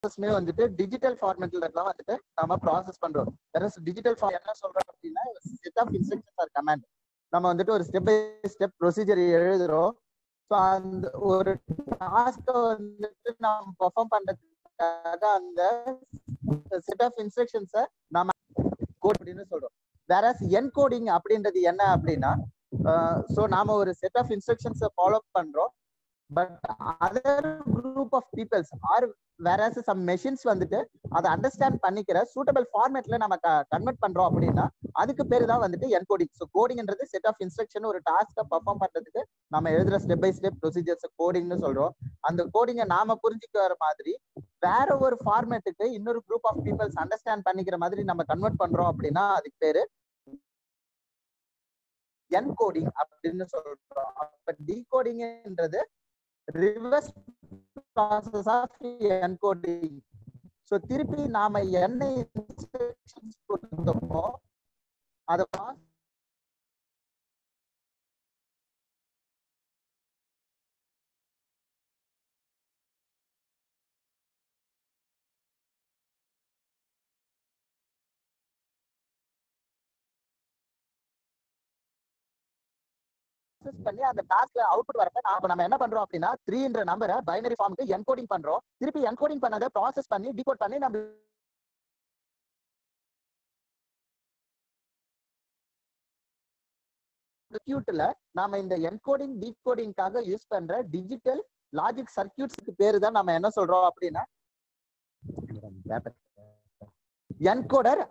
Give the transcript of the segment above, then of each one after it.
ப்ராசஸ்மே வந்துட்டு டிஜிட்டல் ஃபார்மேட்ல தான் வந்துட்டு நம்ம ப்ராசஸ் பண்றோம் வேற டிஜிட்டல் ஃபார்ம் என்ன சொல்றோம் அப்படின்னா set of instructions or command நம்ம வந்துட்டு ஒரு ஸ்டெப் பை ஸ்டெப் ப்ரொசீஜர் எழுதுறோம் ஸோ அந்த ஒரு டாஸ்க்கை வந்துட்டு நம்ம பெர்ஃபார்ம் பண்றதுக்காக அந்த செட் ஆஃப் இன்ஸ்ட்ரக்ஷன்ஸை நம்ம கோட் அப்படின்னு சொல்றோம் வேற என்கோடிங் அப்படின்றது என்ன அப்படின்னா ஸோ நாம ஒரு செட் ஆஃப் இன்ஸ்ட்ரக்ஷன்ஸை ஃபாலோ பண்றோம் but other group of peoples or வேற சம் மெஷின்ஸ் வந்துட்டு அதை அண்டர்ஸ்டாண்ட் பண்ணிக்கிற சூட்டபிள் ஃபார்மேட்ல நம்ம கன்வெர்ட் பண்றோம் அப்படின்னா அதுக்கு பேர் தான் வந்துட்டு என்கோடிங் ஸோ கோடிங்ன்றது செட் ஆஃப் இன்ஸ்ட்ரக்ஷன் ஒரு டாஸ்க்கை பர்ஃபார்ம் பண்றதுக்கு நம்ம எழுதுற ஸ்டெப் பை ஸ்டெப் ப்ரொசீஜர்ஸ் கோடிங்னு சொல்றோம் அந்த கோடிங்கை நாம புரிஞ்சுக்கிற மாதிரி வேற ஒரு ஃபார்மேட்டுக்கு இன்னொரு குரூப் ஆஃப் பீப்புள்ஸ் அண்டர்ஸ்டாண்ட் பண்ணிக்கிற மாதிரி நம்ம கன்வெர்ட் பண்றோம் அப்படின்னா அதுக்கு பேரு என்கோடிங் அப்படின்னு சொல்றோம் அப்ப டிகோடிங்ன்றது reverse process of encoding so திருப்பி நாம என்ன இன்ஸ்ட்ரக்ஷன்ஸ் கொடுத்தோமோ அதை ப்ராசஸ் பண்ணி அந்த டாஸ்க்ல அவுட்புட் வரப்ப நாம நம்ம என்ன பண்றோம் அப்படின்னா த்ரீன்ற நம்பரை பைனரி ஃபார்முக்கு என்கோடிங் பண்றோம் திருப்பி என்கோடிங் பண்ணதை ப்ராசஸ் பண்ணி டிகோட் பண்ணி நம்ம சர்க்கியூட்ல நாம இந்த என்கோடிங் டிகோடிங்காக யூஸ் பண்ற டிஜிட்டல் லாஜிக் சர்க்கியூட்ஸ்க்கு பேரு தான் நம்ம என்ன சொல்றோம் அப்படின்னா என்கோடர்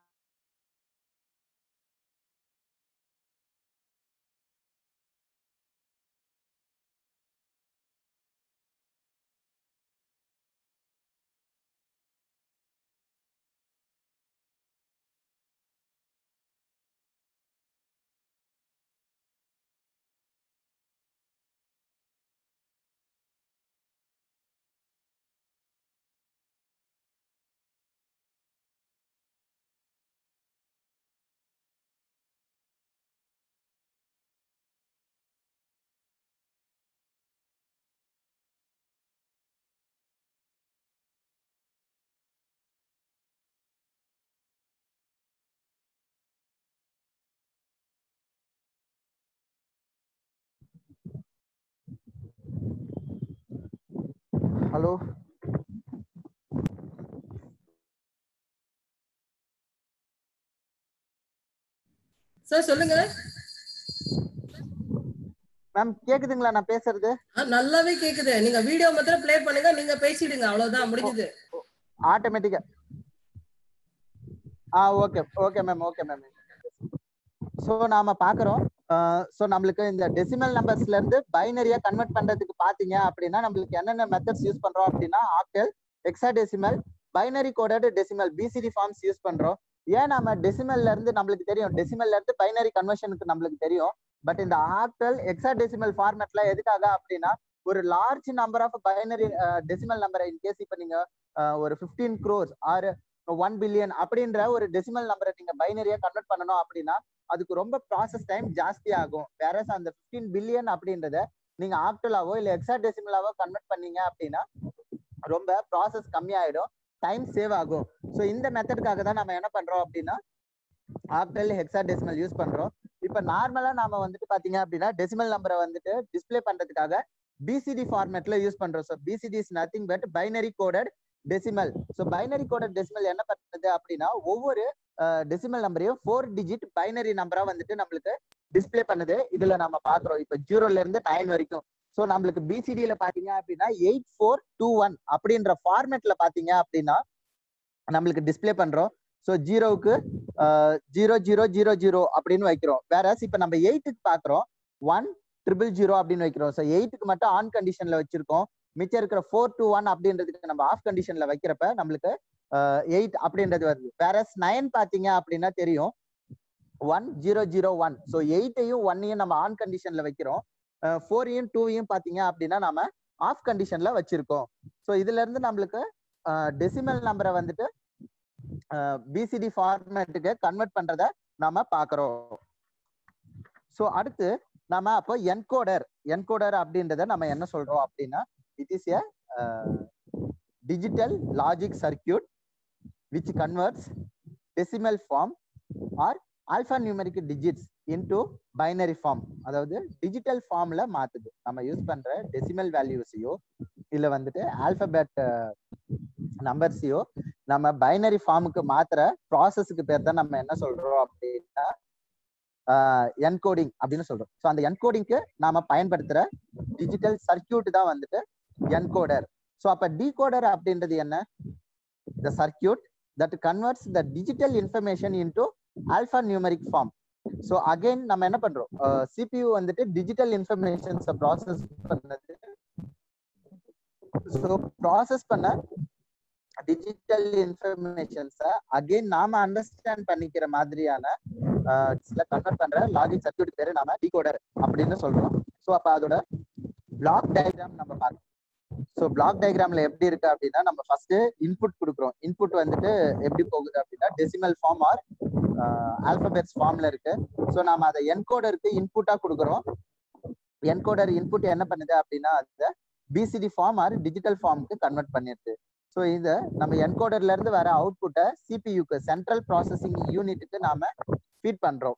ஹலோ சார் சொல்லுங்க மேம் கேக்குதுங்களா நான் பேசுறது ஆ, நல்லாவே கேக்குது நீங்க வீடியோ மாத்திரம் ப்ளே பண்ணுங்க நீங்க பேசிடுங்க அவ்வளவுதான் முடிஞ்சது ஆட்டோமேட்டிக்கா ah okay okay ma'am okay ma'am so நாம பாக்குறோம் ஸோ நம்மளுக்கு இந்த டெசிமல் நம்பர்ஸ்ல இருந்து பைனரியா கன்வெர்ட் பண்றதுக்கு பாத்தீங்க அப்படின்னா நம்மளுக்கு என்னென்ன மெத்தட்ஸ் யூஸ் பண்றோம் அப்படின்னா octal hexadecimal binary coded decimal BCD forms use பண்றோம் ஏன் நம்ம டெசிமல்ல இருந்து நம்மளுக்கு தெரியும் டெசிமல்ல இருந்து பைனரி கன்வர்ஷனுக்கு நம்மளுக்கு தெரியும் பட் இந்த ஆக்டல் எக்ஸாடெசிமல் ஃபார்மேட்ல எதுக்காக அப்படின்னா ஒரு large number of binary decimal நம்பரை இன்கேஸ் இப்ப நீங்க அஹ், ஒரு fifteen crores or one billion அப்படின்ற ஒரு டெசிமல் நம்பரை நீங்க பைனரியா கன்வெர்ட் பண்ணணும் அப்படின்னா அதுக்கு ரொம்ப ப்ராசஸ் டைம் ஜாஸ்தி ஆகும் வேற அந்த ஃபிஃப்டீன் பில்லியன் அப்படின்றத நீங்க ஆக்டலாவோ இல்ல எக்ஸா டெசிமலாவோ கன்வெர்ட் பண்ணீங்க அப்படின்னா ரொம்ப ப்ராசஸ் கம்மியாயிடும் டைம் சேவ் ஆகும் ஸோ இந்த மெத்தடுக்காக தான் நம்ம என்ன பண்றோம் அப்படின்னா ஆக்டல் ஹெக்ஸா டெசிமல் யூஸ் பண்றோம் இப்ப நார்மலா நாம வந்துட்டு பாத்தீங்க அப்படின்னா டெசிமல் நம்பரை வந்துட்டு டிஸ்ப்ளே பண்றதுக்காக பிசிடி ஃபார்மேட்ல யூஸ் பண்றோம் so BCD is nothing but binary coded decimal so binary coded decimal என்ன பண்ணுது அப்படின்னா ஒவ்வொரு டெசிமல் நம்பரையும் ஃபோர் டிஜிட் பைனரி நம்பரா வந்துட்டு நம்மளுக்கு டிஸ்ப்ளே பண்ணுது இதுல நம்ம பாக்குறோம் இப்ப ஜீரோல இருந்து நைன் வரைக்கும் ஸோ நம்மளுக்கு பிசிடியில பாத்தீங்க அப்படின்னா எயிட் ஃபோர் டூ ஒன் அப்படின்ற ஃபார்மேட்ல பாத்தீங்க அப்படின்னா நம்மளுக்கு டிஸ்ப்ளே பண்றோம் ஸோ ஜீரோவுக்கு ஜீரோ ஜீரோ ஜீரோ ஜீரோ அப்படின்னு வைக்கிறோம் வேற இப்ப நம்ம எயிட்டுக்கு பாக்குறோம் ஒன் ட்ரிபிள் ஜீரோ அப்படின்னு வைக்கிறோம் ஸோ எயிட்டுக்கு மட்டும் ஆன் கண்டிஷன்ல வச்சிருக்கோம் மிச்சம் இருக்கிற ஃபோர் டூ ஒன் அப்படின்றதுக்கு நம்ம ஆஃப் கண்டிஷன்ல வைக்கிறப்ப நம்மளுக்கு எயிட் அப்படின்றது வருது வேற நைன் பாத்தீங்க அப்படின்னா தெரியும் one zero zero one so எயிட்டையும் ஒன்னையும் நம்ம ஆன் கண்டிஷன்ல வைக்கிறோம் ஃபோரையும் டூவையும் பாத்தீங்க அப்படின்னா நம்ம ஆஃப் கண்டிஷன்ல வச்சிருக்கோம் ஸோ இதுல இருந்து நம்மளுக்கு டெசிமல் நம்பரை வந்துட்டு பிசிடி ஃபார்மேட்டுக்கு கன்வெர்ட் பண்றத நாம பாக்குறோம் ஸோ அடுத்து நாம அப்போ என்கோடர் என்கோடர் அப்படின்றத நம்ம என்ன சொல்றோம் அப்படின்னா it is a digital logic circuit which converts decimal form or alphanumeric digits into binary form அதாவது டிஜிட்டல் ஃபார்ம்ல மாத்துது நம்ம யூஸ் பண்ற டெசிமல் வேல்யூஸையோ இல்ல வந்துட்டு ஆல்பபெட் நம்பர்ஸையோ நம்ம பைனரி ஃபார்முக்கு மாத்துற ப்ராசஸ்க்கு பேர் தான் நம்ம என்ன சொல்றோம் அப்படின்னா என்கோடிங் அப்படின்னு சொல்றோம் ஸோ அந்த என்கோடிங்க்கு நாம பயன்படுத்துற டிஜிட்டல் சர்க்கியூட் தான் வந்துட்டு என்கோடர் ஸோ அப்ப டிகோடர் அப்படின்றது என்ன the circuit that converts the digital information into alphanumeric form so again நம்ம என்ன பண்றோம் சிபியூ வந்துட்டு டிஜிட்டல் இன்ஃபர்மேஷன்ஸை ப்ராசஸ் பண்ணது ஸோ ப்ராசஸ் பண்ண டிஜிட்டல் இன்ஃபர்மேஷன்ஸை அகைன் நாம அண்டர்ஸ்டாண்ட் பண்ணிக்கிற மாதிரியான சில கன்வெர்ட் பண்ற லாஜிக் சர்க்கியூட் பேரு நாம டிகோடர் அப்படின்னு சொல்றோம் ஸோ அப்ப அதோட பிளாக் டயக்ராம் நம்ம பார்க்கணும் ஸோ பிளாக் டயக்ராம்ல எப்படி இருக்கு அப்படின்னா நம்ம ஃபர்ஸ்ட் இன்புட் கொடுக்குறோம் இன்புட் வந்துட்டு எப்படி போகுது அப்படின்னா டெசிமல் ஃபார்ம் ஆர் ஆல்பபெட்ஸ் ஃபார்ம்ல இருக்கு ஸோ நாம அதை என்கோடருக்கு இன்புட்டா கொடுக்குறோம் என்கோடர் இன்புட் என்ன பண்ணுது அப்படின்னா அதை பிசிடி ஃபார்ம் ஆர் டிஜிட்டல் ஃபார்முக்கு கன்வெர்ட் பண்ணிடுது ஸோ இதை நம்ம என்கோடர்ல இருந்து வர அவுட்புட்டை சிபியூக்கு சென்ட்ரல் ப்ராசஸிங் யூனிட்டுக்கு நாம ஃபீட் பண்றோம்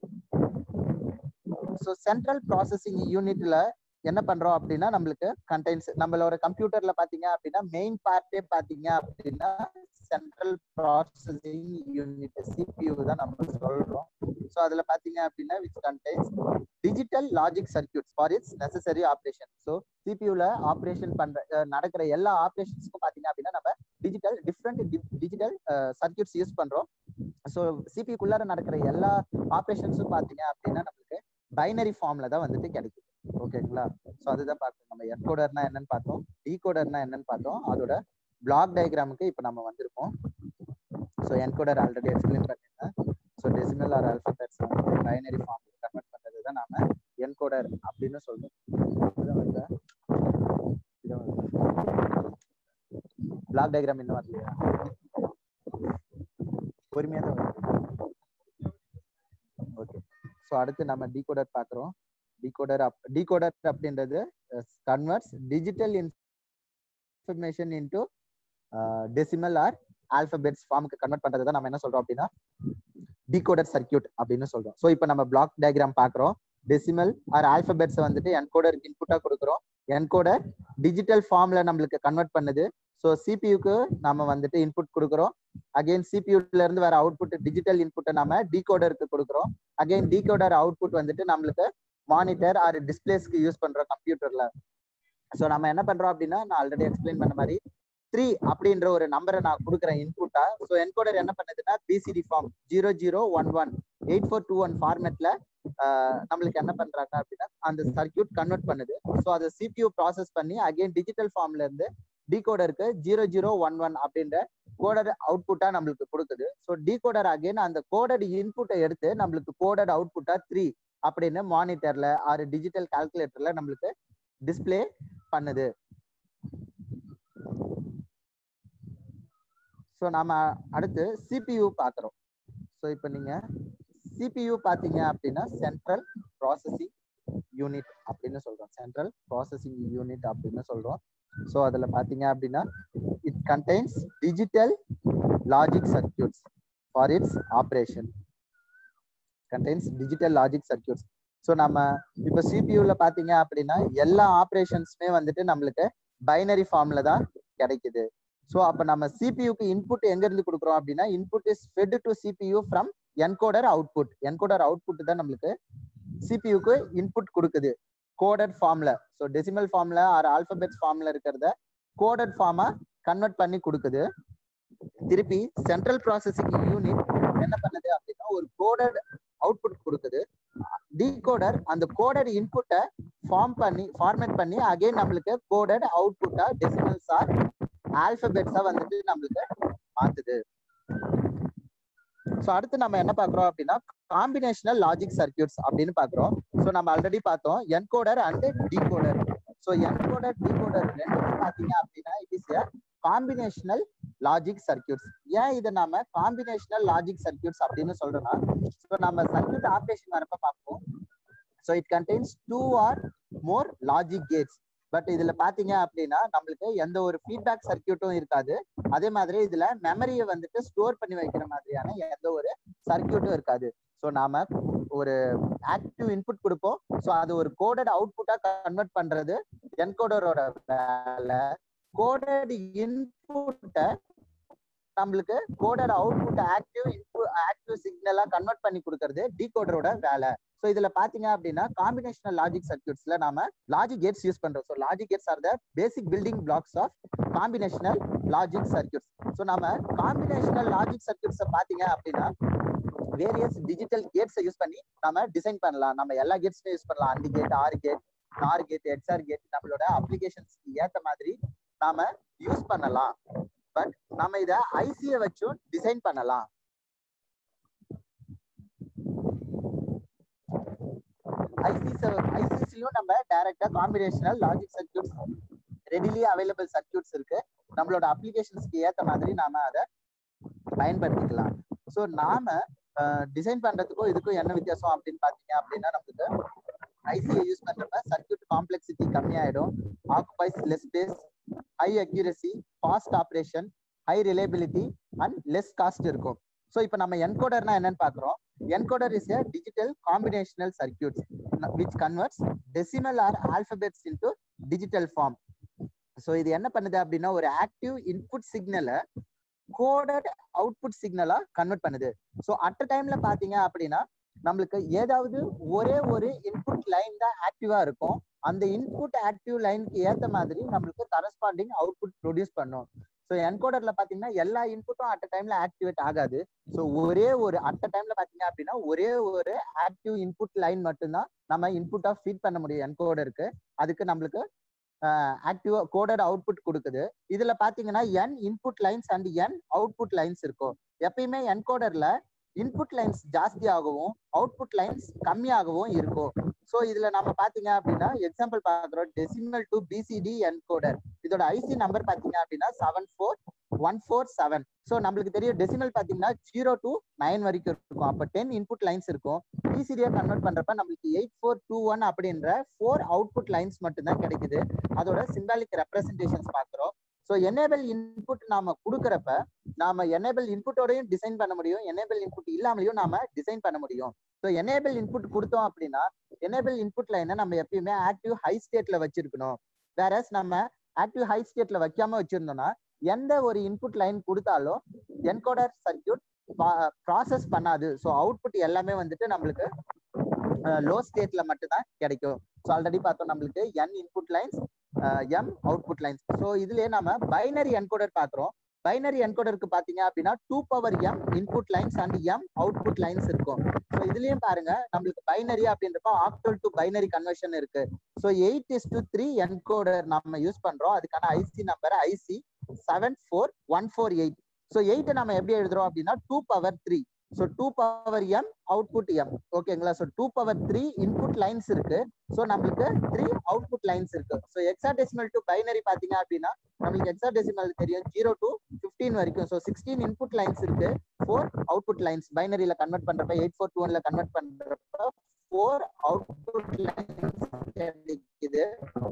ஸோ சென்ட்ரல் ப்ராசஸிங் யூனிட்ல என்ன பண்றோம் அப்படின்னா நம்மளுக்கு கண்டெய்ன்ஸ் நம்மளோட கம்ப்யூட்டர்ல பாத்தீங்க அப்படின்னா மெயின் பார்ட்டே பாத்தீங்க அப்படின்னா சென்ட்ரல் ப்ராசஸிங் யூனிட் சிபியூ தான் நம்ம சொல்றோம் ஸோ அதுல பாத்தீங்க அப்படின்னா which contains digital logic circuits for its necessary operation so சிபியூல ஆப்ரேஷன் பண்ற நடக்கிற எல்லா ஆப்ரேஷன்ஸ்க்கும் பாத்தீங்க அப்படின்னா நம்ம digital different digital circuits use பண்றோம் ஸோ சிபிக்குள்ளார நடக்கிற எல்லா ஆப்ரேஷன்ஸும் பாத்தீங்க அப்படின்னா நம்மளுக்கு பைனரி ஃபார்ம்ல தான் வந்துட்டு கிடைக்குது ஓகேங்களா ஸோ அதுதான் பார்த்தோம் நம்ம என்கோடர்னா என்னன்னு பார்த்தோம் டீகோடர்னா என்னன்னு பார்த்தோம் அதோட பிளாக் டயக்ராமுக்கு இப்போ நம்ம வந்திருக்கோம் ஸோ என்கோடர் ஆல்ரெடி எக்ஸ்பிளைன் பண்ணியிருந்தேன் ஸோ டெசிமல் ஆர் ஆல்பபெட்ஸ் வந்து பைனரி ஃபார்ம் கன்வெர்ட் பண்ணுறது தான் நாம என்கோடர் அப்படின்னு சொல்றோம் பிளாக் டயக்ராம் இன்னும் வரலையா பொறுமையாக தான் வருது ஓகே ஸோ அடுத்து நம்ம டீகோடர் பார்க்குறோம் டிகோடர் அப் டிகோடர் அப்படின்றது converts digital information into decimal or alphabets ஃபார்முக்கு கன்வெர்ட் பண்றது தான் நம்ம என்ன சொல்றோம் அப்படின்னா டிகோடர் சர்க்கியூட் அப்படின்னு சொல்றோம் ஸோ இப்போ நம்ம பிளாக் டயக்ராம் பார்க்குறோம் டெசிமல் ஆர் ஆல்பபெட்ஸ் வந்துட்டு என்கோடர் இன்புட்டா கொடுக்குறோம் என்கோடர் டிஜிட்டல் ஃபார்ம்ல நம்மளுக்கு கன்வெர்ட் பண்ணுது ஸோ சிபியூக்கு நம்ம வந்துட்டு இன்புட் கொடுக்குறோம் அகைன் சிபியூல இருந்து வர அவுட்புட் டிஜிட்டல் இன்புட்டை நம்ம டிகோடருக்கு கொடுக்குறோம் அகைன் டிகோடர் அவுட்புட் வந்துட்டு நம்மளுக்கு மானிட்டர் ஆர் டிஸ்பிளேஸ்க்கு யூஸ் பண்றோம் கம்ப்யூட்டர்ல ஸோ நம்ம என்ன பண்றோம் அப்படின்னா நான் ஆல்ரெடி எக்ஸ்பிளைன் பண்ண மாதிரி த்ரீ அப்படின்ற ஒரு நம்பரை நான் கொடுக்குறேன் இன்புட்டா ஸோ என்கோடர் என்ன பண்ணுதுன்னா BCD form zero zero one one eight four two one ஃபார்மேட்ல நம்மளுக்கு என்ன பண்றாங்க அப்படின்னா அந்த சர்க்கியூட் கன்வெர்ட் பண்ணுது ஸோ அதை சிபியூ ப்ராசஸ் பண்ணி அகைன் டிஜிட்டல் ஃபார்ம்ல இருந்து டிகோடருக்கு ஜீரோ ஜீரோ ஒன் ஒன் அப்படின்ற கோடட் அவுட்புட்டா நம்மளுக்கு கொடுக்குது ஸோ டிகோடர் அகைன் அந்த கோடட் இன்புட்டை எடுத்து நம்மளுக்கு கோடட் அவுட்புட்டா த்ரீ அப்படின்னு மானிட்டர்ல ஆறு டிஜிட்டல் கால்குலேட்டர்ல நம்மளுக்கு டிஸ்பிளே பண்ணுது ஸோ நாம அடுத்து சிபியூ பார்க்குறோம் ஸோ இப்போ நீங்க சிபியூ பார்த்தீங்க அப்படின்னா சென்ட்ரல் ப்ராசஸிங் யூனிட் அப்படின்னு சொல்றோம் சென்ட்ரல் ப்ராசஸிங் யூனிட் அப்படின்னு சொல்றோம் ஸோ அதுல பாத்தீங்க அப்படின்னா it contains digital logic circuits for its operation contains digital logic circuits so நம்ம இப்போ சிபியூல பாத்தீங்க அப்படின்னா எல்லா ஆப்ரேஷன்ஸுமே வந்துட்டு நம்மளுக்கு பைனரி ஃபார்ம்ல தான் கிடைக்குது ஸோ அப்போ நம்ம சிபியூக்கு இன்புட் எங்க இருந்து கொடுக்குறோம் அப்படின்னா input is fed to CPU from encoder output encoder output தான் நம்மளுக்கு சிபியூக்கு இன்புட் கொடுக்குது கோடட் ஃபார்ம்ல ஸோ டெசிமல் ஃபார்ம்ல ஆர் ஆல்பபெட்ஸ் ஃபார்ம்ல இருக்கிறத கோடட் ஃபார்மா கன்வெர்ட் பண்ணி கொடுக்குது திருப்பி சென்ட்ரல் ப்ராசஸிங் யூனிட் என்ன பண்ணுது அப்படின்னா ஒரு கோடட் அவுட்புட் கொடுக்குது டிகோடர் அந்த கோடட் இன்புட்டை ஃபார்ம் பண்ணி ஃபார்மேட் பண்ணி அகைன் நம்மளுக்கு கோடட் அவுட்புட்டா டெசிமல்ஸ் ஆர் ஆல்பபெட்ஸா வந்துட்டு நம்மளுக்கு மாத்துது ஸோ அடுத்து நம்ம என்ன பாக்குறோம் அப்படின்னா காம்பினேஷனல் லாஜிக் சர்க்கியூட்ஸ் அப்படின்னு பாக்குறோம் ஸோ நம்ம ஆல்ரெடி பார்த்தோம் encoder and decoder so encoder decoder ரெண்டுமே பாத்தீங்க அப்படின்னா it is a combinational logic circuits ஏன் இதை நாம காம்பினேஷனல் லாஜிக் சர்க்கியூட்ஸ் அப்படின்னு சொல்றோம்னா ஸோ நம்ம சர்க்கியூட் ஆப்ரேஷன் வரப்ப பார்ப்போம் so it contains two or more logic gates but இதுல பாத்தீங்க அப்படின்னா நம்மளுக்கு எந்த ஒரு ஃபீட்பேக் சர்க்கியூட்டும் இருக்காது அதே மாதிரி இதுல மெமரியை வந்துட்டு ஸ்டோர் பண்ணி வைக்கிற மாதிரியான எந்த ஒரு சர்க்கியூட்டும் இருக்காது ஸோ நாம ஒரு ஆக்டிவ் இன்புட் கொடுப்போம் ஸோ அது ஒரு கோடட் அவுட்புட்டா கன்வெர்ட் பண்றது என்கோடரோட வேலை கோடட் இன்புட்டை நம்மளுக்கு கோடட் அவுட்புட் ஆக்டிவ் இன்பு ஆக்டிவ் சிக்னலா கன்வெர்ட் பண்ணி கொடுக்கறது டிகோடரோட வேலை ஸோ இதுல பாத்தீங்க அப்படின்னா காம்பினேஷனல் லாஜிக் சர்க்கியூட்ஸ்ல நாம லாஜிக் கேட்ஸ் யூஸ் பண்றோம் so logic gates are the basic building blocks of combinational logic circuits so நம்ம காம்பினேஷனல் லாஜிக் சர்க்கியூட்ஸை பாத்தீங்க அப்படின்னா வேரியஸ் டிஜிட்டல் கேட்ஸை யூஸ் பண்ணி நம்ம டிசைன் பண்ணலாம் நம்ம எல்லா கேட்ஸுமே யூஸ் பண்ணலாம் AND gate OR gate NOR gate XOR gate நம்மளோட அப்ளிகேஷன்ஸ்க்கு ஏத்த மாதிரி நாம யூஸ் பண்ணலாம் பட் நம்ம இத ஐசிய வச்சும் டிசைன் பண்ணலாம் ஐசிஸ் ஐசிஸ்லயும் நம்ம டைரக்டா combinational logic circuits readily available circuits இருக்கு நம்மளோட அப்ளிகேஷன்ஸ்க்கு ஏத்த மாதிரி நாம அதை பயன்படுத்திக்கலாம் ஸோ நாம டிசைன் பண்றதுக்கும் இதுக்கும் என்ன வித்தியாசம் அப்படின்னு பாத்தீங்க அப்படின்னா நமக்கு ஐசியை யூஸ் பண்றப்ப சர்க்கியூட் காம்ப்ளெக்சிட்டி கம்மியாயிடும் occupies less space high accuracy fast operation high reliability and less cost இருக்கும் ஸோ இப்போ நம்ம என்கோடர்னா என்னன்னு பார்க்குறோம் encoder is a digital combinational circuits which converts decimal or alphabets into digital form so இது என்ன பண்ணுது அப்படின்னா ஒரு ஆக்டிவ் இன்புட் சிக்னலை கோடட் அவுட்புட் சிக்னலா கன்வெர்ட் பண்ணுது ஸோ அட் டைம்ல பாத்தீங்க அப்படின்னா நம்மளுக்கு ஏதாவது ஒரே ஒரு இன்புட் லைன் தான் ஆக்டிவா இருக்கும் அந்த இன்புட் ஆக்டிவ் லைனுக்கு ஏத்த மாதிரி நம்மளுக்கு கரஸ்பாண்டிங் அவுட்புட் ப்ரொடியூஸ் பண்ணும் ஸோ என்கோடர்ல பாத்தீங்கன்னா எல்லா இன்புட்டும் அட் டைம்ல ஆக்டிவேட் ஆகாது ஸோ ஒரே ஒரு அட் டைம்ல பாத்தீங்க அப்படின்னா ஒரே ஒரு ஆக்டிவ் இன்புட் லைன் மட்டும்தான் நம்ம இன்புட்டா ஃபீட் பண்ண முடியும் என்கோடருக்கு அதுக்கு நம்மளுக்கு ஆக்டிவ் கோடட் அவுட்புட் கொடுக்குது இதுல பாத்தீங்கன்னா n input lines and n output lines இருக்கும் எப்பயுமே என்கோடர்ல இன்புட் லைன்ஸ் ஜாஸ்தியாகவும் அவுட்புட் லைன்ஸ் கம்மியாகவும் இருக்கும் ஸோ இதுல நம்ம பாத்தீங்க அப்படின்னா எக்ஸாம்பிள் பாக்குறோம் டெசிமல் டு பிசிடி என்கோடர் இதோட ஐசி நம்பர் பாத்தீங்க அப்படின்னா seven four one four seven so நம்மளுக்கு தெரியும் டெசிமல் பாத்தீங்கன்னா ஜீரோ டு நைன் வரைக்கும் இருக்கும் அப்போ டென் இன்புட் லைன்ஸ் இருக்கும் பிசிடியை கன்வெர்ட் பண்றப்ப நம்மளுக்கு எயிட் ஃபோர் டூ ஒன் அப்படின்ற ஃபோர் அவுட்புட் லைன்ஸ் மட்டும்தான் கிடைக்குது அதோட சிம்பாலிக் ரெப்ரசன்டேஷன்ஸ் பாக்குறோம் ஸோ எனேபிள் இன்புட் நாம கொடுக்குறப்ப நாம எனேபிள் இன்புட்டோடையும் டிசைன் பண்ண முடியும் எனேபிள் இன்புட் இல்லாமலையும் நாம டிசைன் பண்ண முடியும் ஸோ எனேபிள் இன்புட் கொடுத்தோம் அப்படின்னா எனேபிள் இன்புட் லைனை நம்ம எப்பயுமே ஆக்டிவ் ஹை ஸ்டேட்ல வச்சிருக்கணும் வேற நம்ம ஆக்டிவ் ஹை ஸ்டேட்ல வைக்காம வச்சிருந்தோம்னா எந்த ஒரு இன்புட் லைன் கொடுத்தாலும் என்கோடர் சர்க்கியூட் ப்ராசஸ் பண்ணாது ஸோ அவுட்புட் எல்லாமே வந்துட்டு நம்மளுக்கு லோ ஸ்டேட்ல மட்டும்தான் கிடைக்கும் ஸோ ஆல்ரெடி பார்த்தோம் நம்மளுக்கு n input lines m output lines so இதுலயே நம்ம பைனரி என்கோடர் பாக்குறோம் பைனரி என்கோடருக்கு பாத்தீங்க அப்படின்னா two power m input lines and m output lines இருக்கும் ஸோ இதுலயும் பாருங்க நம்மளுக்கு பைனரி அப்படின்றப்ப ஆக்டல் டு பைனரி கன்வர்ஷன் இருக்கு so eight is to three encoder நம்ம யூஸ் பண்றோம் அதுக்கான IC number IC seven four one four eight so எயிட்டை நம்ம எப்படி எழுதுறோம் அப்படின்னா two power three so two power M output m ஓகேங்களா so two power three input lines இருக்கு ஸோ நம்மளுக்கு த்ரீ அவுட்புட் லைன்ஸ் இருக்கு ஸோ எக்ஸாடெசிமல் டு பைனரி பாத்தீங்க அப்படின்னா நம்மளுக்கு எக்ஸாடெசிமல் தெரியும் ஜீரோ டு ஃபிஃப்டீன் வரைக்கும் ஸோ சிக்ஸ்டீன் இன்புட் லைன்ஸ் இருக்கு ஃபோர் அவுட்புட் லைன்ஸ் பைனரியில கன்வெர்ட் பண்றப்ப எயிட் ஃபோர் டூ ஒன்ல கன்வெர்ட் பண்றப்ப ஃபோர் அவுட்புட் லைன்ஸ் கிடைக்குது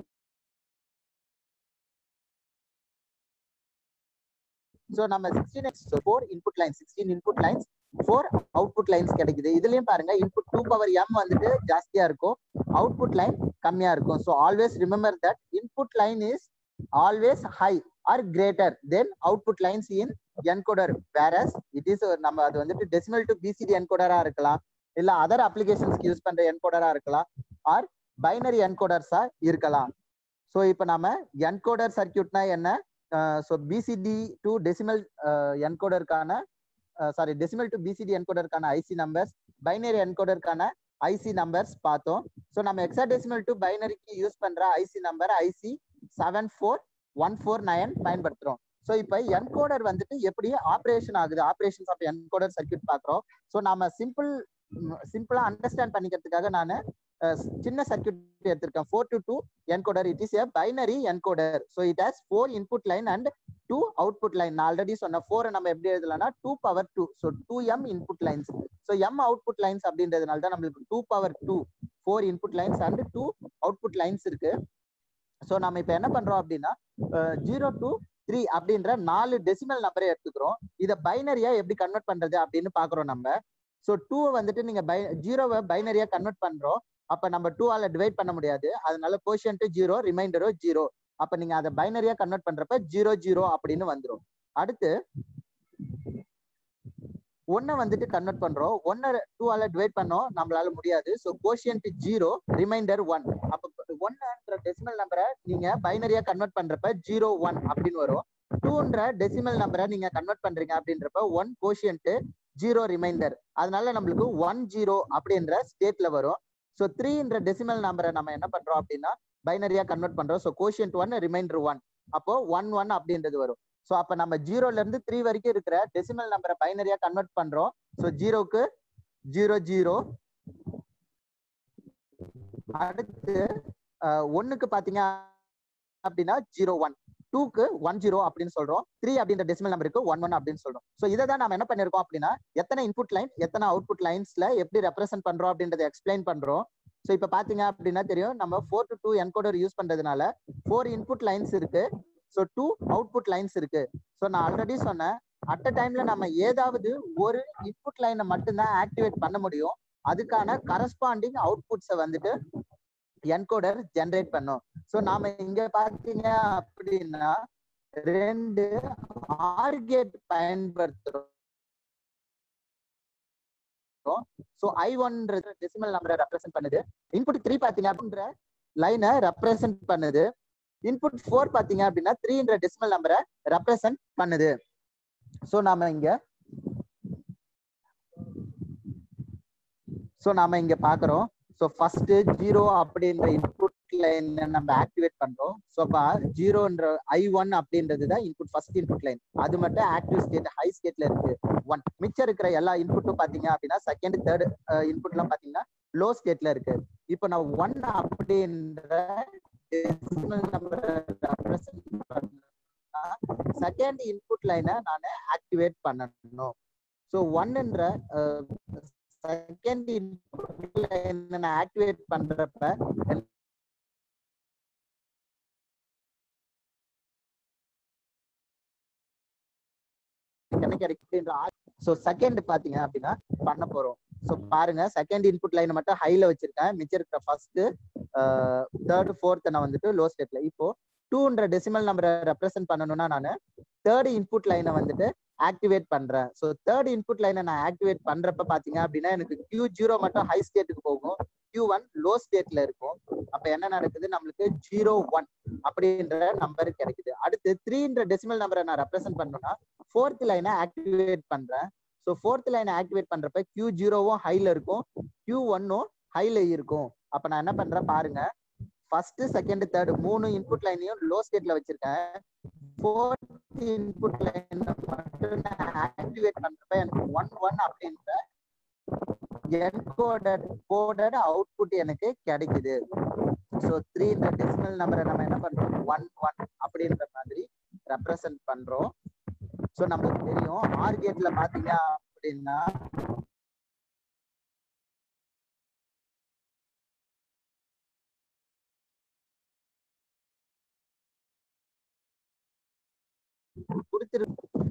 ஸோ நம்ம sixteen x four input lines sixteen input lines four output lines கிடைக்குது இதுலயும் பாருங்க இன்புட் டூ பவர் எம் வந்துட்டு ஜாஸ்தியா இருக்கும் அவுட்புட் லைன் கம்மியா இருக்கும் so always remember that input line is always high or greater then output lines in encoder whereas it is நம்ம அது வந்துட்டு டெசிமல் டு பிசிடி என்கோடரா இருக்கலாம் இல்ல அதர் அப்ளிகேஷன்ஸ்க்கு யூஸ் பண்ற என்கோடரா இருக்கலாம் ஆர் பைனரி என்கோடர்ஸா இருக்கலாம் ஸோ இப்போ நம்ம என்கோடர் சர்க்கியூட்னா என்ன ஸோ பிசிடி டு டெசிமல் என்கோடருக்கான சாரி டெசிமல் டு பிசிடி என்கோடருக்கான ஐசி நம்பர்ஸ் பைனரி என்கோடருக்கான ஐசி நம்பர்ஸ் பார்த்தோம் ஸோ நம்ம எக்ஸா டெசிமல் டு பைனரிக்கு யூஸ் பண்ற IC number IC seven four one four nine பயன்படுத்துறோம் ஸோ இப்போ என்கோடர் வந்துட்டு எப்படி ஆப்ரேஷன் ஆகுது ஆப்ரேஷன்ஸ் ஆஃப் என்கோடர் சர்க்கியூட் பார்க்குறோம் ஸோ நம்ம சிம்பிள் சிம்பிளா அண்டர்ஸ்டாண்ட் பண்ணிக்கிறதுக்காக நான் சின்ன சர்க்கியூட் எடுத்திருக்கேன் four to two encoder it is a binary encoder so it has four input line and two output line நான் ஆல்ரெடி சொன்ன ஃபோர் நம்ம எப்படி எழுதலாம்னா two power two so two m input lines so m output lines அப்படின்றதுனால தான் நம்மளுக்கு two power two four input lines and two output lines இருக்கு so நம்ம இப்ப என்ன பண்றோம் அப்படின்னா ஜீரோ டு த்ரீ அப்படின்ற நாலு டெசிமல் நம்பரை எடுத்துக்கிறோம் இதை பைனரியா எப்படி கன்வெர்ட் பண்றது அப்படின்னு பாக்குறோம் நம்ம ஸோ டூவை வந்துட்டு நீங்க பை ஜீரோவை பைனரியா கன்வெர்ட் பண்றோம் அப்ப நம்ம டூவால டிவைட் பண்ண முடியாது அதனால கோஷன்ட் ஜீரோ ரிமைண்டரோ ஜீரோ அப்ப நீங்க அதை பைனரியா கன்வெர்ட் பண்றப்ப ஜீரோ ஜீரோ அப்படின்னு வந்துரும் அடுத்து ஒன்னை வந்துட்டு கன்வெர்ட் பண்றோம் ஒன்னை டூவால டிவைட் பண்ணோம் நம்மளால முடியாது so quotient zero remainder one அப்ப ஒன்னுன்ற டெசிமல் நம்பரை நீங்க பைனரியா கன்வெர்ட் பண்றப்ப ஜீரோ ஒன் அப்படின்னு வரும் டூன்ற டெசிமல் நம்பரை நீங்க கன்வெர்ட் பண்றீங்க அப்படின்றப்ப ஒன் கோஷியன்ட் ஜீரோ ரிமைண்டர் அதனால நம்மளுக்கு ஒன் ஜீரோ அப்படின்ற ஸ்டேட்ல வரும் ஸோ த்ரீன்ற டெசிமல் நம்பரை நம்ம என்ன பண்றோம் அப்படின்னா பைனரியா கன்வெர்ட் பண்றோம் so quotient one remainder one அப்போ ஒன் ஒன் அப்படின்றது வரும் ஸோ அப்ப நம்ம ஜீரோல இருந்து த்ரீ வரைக்கும் இருக்கிற டெசிமல் நம்பரை பைனரியா கன்வெர்ட் பண்றோம் ஸோ ஜீரோக்கு ஜீரோ ஜீரோ அடுத்து ஒன்னுக்கு பாத்தீங்க அப்படின்னா ஜீரோ ஒன் டூக்கு ஒன் ஜீரோ அப்படின்னு சொல்றோம் த்ரீ அப்படின்ற டெசிமல் நம்பருக்கு ஒன் ஒன் அப்படின்னு சொல்றோம் ஸோ இதை தான் நம்ம என்ன பண்ணிருக்கோம் அப்படின்னா எத்தனை இன்புட் லைன் எத்தனை அவுட்புட் லைன்ஸ்ல எப்படி ரெப்ரசென்ட் பண்றோம் அப்படின்றத எக்ஸ்பிளைன் பண்றோம் ஸோ இப்போ பாத்தீங்க அப்படின்னா தெரியும் நம்ம four to two encoder use பண்றதுனால ஃபோர் இன்புட் லைன்ஸ் இருக்கு ஸோ டூ அவுட்புட் லைன்ஸ் இருக்கு ஸோ நான் ஆல்ரெடி சொன்னேன் அட் அ டைம்ல நம்ம ஏதாவது ஒரு இன்புட் லைனை மட்டும்தான் ஆக்டிவேட் பண்ண முடியும் அதுக்கான கரஸ்பாண்டிங் அவுட்புட்ஸை வந்துட்டு என்கோடர் ஜென்ரேட் பண்ணும் ஸோ நாம இங்க பாத்தீங்க அப்படின்னா ரெண்டு ஆர்கேட் பயன்படுத்துறோம் ஸோ ஐ ஒன்றது டெசிமல் நம்பரை ரெப்ரசென்ட் பண்ணுது இன்புட் த்ரீ பாத்தீங்க அப்படின்ற லைனை ரெப்ரசென்ட் பண்ணுது இன்புட் ஃபோர் பாத்தீங்க அப்படின்னா த்ரீன்ற டெசிமல் நம்பரை ரெப்ரசென்ட் பண்ணுது ஸோ நாம இங்க ஸோ நாம இங்க பாக்குறோம் ஸோ ஃபர்ஸ்ட் ஜீரோ அப்படின்ற இன்புட் லைன் நம்ம ஆக்டிவேட் பண்றோம் ஸோ அப்ப ஜீரோன்ற ஐ ஒன் அப்படின்றது தான் இன்புட் ஃபர்ஸ்ட் இன்புட் லைன் அது மட்டும் ஆக்டிவ் ஸ்டேட் ஹை ஸ்டேட்ல இருக்கு ஒன் மிச்சம் இருக்கிற எல்லா இன்புட்டும் பாத்தீங்க அப்படின்னா செகண்ட் தேர்ட் இன்புட்லாம் பாத்தீங்கன்னா லோ ஸ்டேட்ல இருக்கு இப்போ நான் ஒன் அப்படின்ற செகண்ட் இன்புட் லைனை நான் ஆக்டிவேட் பண்ணணும் ஸோ ஒன்னுன்ற செகண்ட் இன்புட் லைன் நான் ஆக்டிவேட் பண்றப்ப என்ன கிடைக்குன்ற ஸோ செகண்ட் பாத்தீங்க அப்படின்னா பண்ண போறோம் ஸோ பாருங்க செகண்ட் இன்புட் லைனை மட்டும் ஹைல வச்சிருக்கேன் மிச்சம் இருக்கிற ஃபர்ஸ்ட் தேர்ட் ஃபோர்த் நான் வந்துட்டு லோ ஸ்டேட்ல இப்போ டூன்ற டெசிமல் நம்பரை ரெப்ரசென்ட் பண்ணணும்னா நான் தேர்ட் இன்புட் லைனை வந்துட்டு ஆக்டிவேட் பண்றேன் ஸோ தேர்ட் இன்புட் லைனை நான் ஆக்டிவேட் பண்றப்ப பாத்தீங்க அப்படின்னா எனக்கு கியூ ஜீரோ மட்டும் ஹை ஸ்டேட்டுக்கு போகும் கியூ ஒன் லோ ஸ்டேட்ல இருக்கும் அப்ப என்ன நடக்குது நம்மளுக்கு ஜீரோ ஒன் அப்படின்ற நம்பர் கிடைக்குது அடுத்து த்ரீன்ற டெசிமல் நம்பரை நான் ரெப்ரசென்ட் பண்ணணும்னா ஃபோர்த் லைனை ஆக்டிவேட் பண்றேன் ஸோ ஃபோர்த் லைனை ஆக்டிவேட் பண்றப்ப கியூ ஜீரோவும் ஹைல இருக்கும் கியூ ஒன்னும் ஹைல இருக்கும் அப்ப நான் என்ன பண்றேன் பாருங்க ஃபர்ஸ்ட் செகண்ட் தேர்ட் மூணு இன்புட் லைனையும் லோ ஸ்டேட்ல வச்சிருக்கேன் ஃபோர்த் இன்புட் லைன் மட்டும் நான் ஆக்டிவேட் பண்றப்ப எனக்கு ஒன் ஒன் அப்படின்ற என்கோடட் கோடட் அவுட்புட் எனக்கு கிடைக்குது ஸோ த்ரீன்ற டெசிமல் நம்பரை நம்ம என்ன பண்றோம் ஒன் ஒன் அப்படின்ற மாதிரி ரெப்ரசன்ட் பண்றோம் ஸோ நமக்கு தெரியும் ஆர் கேட்ல பாத்தீங்க அப்படின்னா கொடுத்துரு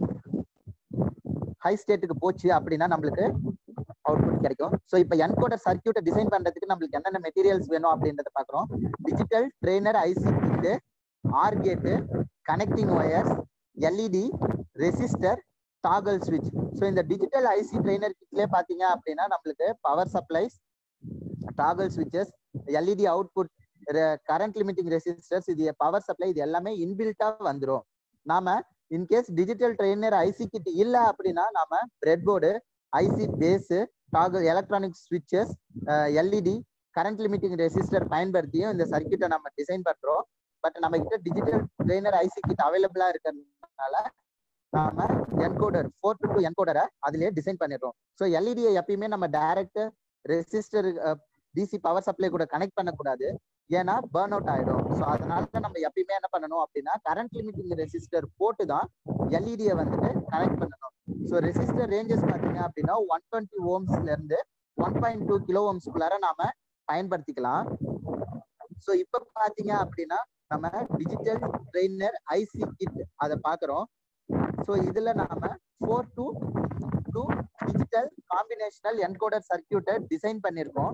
ஹை ஸ்டேட்டுக்கு போச்சு அப்படின்னா நம்மளுக்கு அவுட்புட் கிடைக்கும் ஸோ இப்போ என்கோடர் சர்க்கியூட்டை டிசைன் பண்றதுக்கு நம்மளுக்கு என்னென்ன மெட்டீரியல்ஸ் வேணும் அப்படின்றத பார்க்குறோம் digital trainer IC kit OR gate connecting wires LED resistor toggle ஸ்விட்ச் ஸோ இந்த டிஜிட்டல் ஐசி ட்ரெயினர் கிட்லேயே பார்த்தீங்க அப்படின்னா நம்மளுக்கு பவர் சப்ளைஸ் டாகல் ஸ்விட்சஸ் LED output current limiting resistors இது பவர் சப்ளை இது எல்லாமே இன்பில்ட்டா வந்துடும் நாம in case digital trainer IC kit இல்ல அப்படின்னா நாம breadboard IC base toggle electronic ஸ்விட்சஸ் எல்இடி கரண்ட் லிமிட்டிங் ரெசிஸ்டர் பயன்படுத்தியும் இந்த சர்க்கியூட்டை நம்ம டிசைன் பண்றோம் பட் நம்ம கிட்ட டிஜிட்டல் ட்ரெயினர் ஐசி கிட் அவைலபிளா இருக்கிறதுனால நாம என்கோடர் ஃபோர் டு டூ என்கோடரை அதுலயே டிசைன் பண்ணிடுறோம் ஸோ எல்இடியை எப்பயுமே நம்ம direct resistor DC power supply கூட கனெக்ட் பண்ணக்கூடாது ஏன்னா பேர்ன் அவுட் ஆயிடும் ஸோ அதனால நம்ம எப்பயுமே என்ன பண்ணணும் அப்படின்னா கரண்ட் லிமிட்டிங் ரெசிஸ்டர் போட்டு தான் எல்இடியை வந்துட்டு கனெக்ட் பண்ணணும் ஸோ ரெசிஸ்டர் ரேஞ்சஸ் பார்த்தீங்க அப்படின்னா ஒன் டுவெண்ட்டி ஓம்ஸ்ல இருந்து ஒன் பாயிண்ட் டூ கிலோ ஓம்ஸ்குள்ளார நாம பயன்படுத்திக்கலாம் ஸோ இப்போ பார்த்தீங்க அப்படின்னா நம்ம டிஜிட்டல் ட்ரெயினர் ஐசி கிட் அதை பார்க்குறோம் ஸோ இதுல நாம four to two digital combinational encoder சர்க்கியூட்டை டிசைன் பண்ணியிருக்கோம்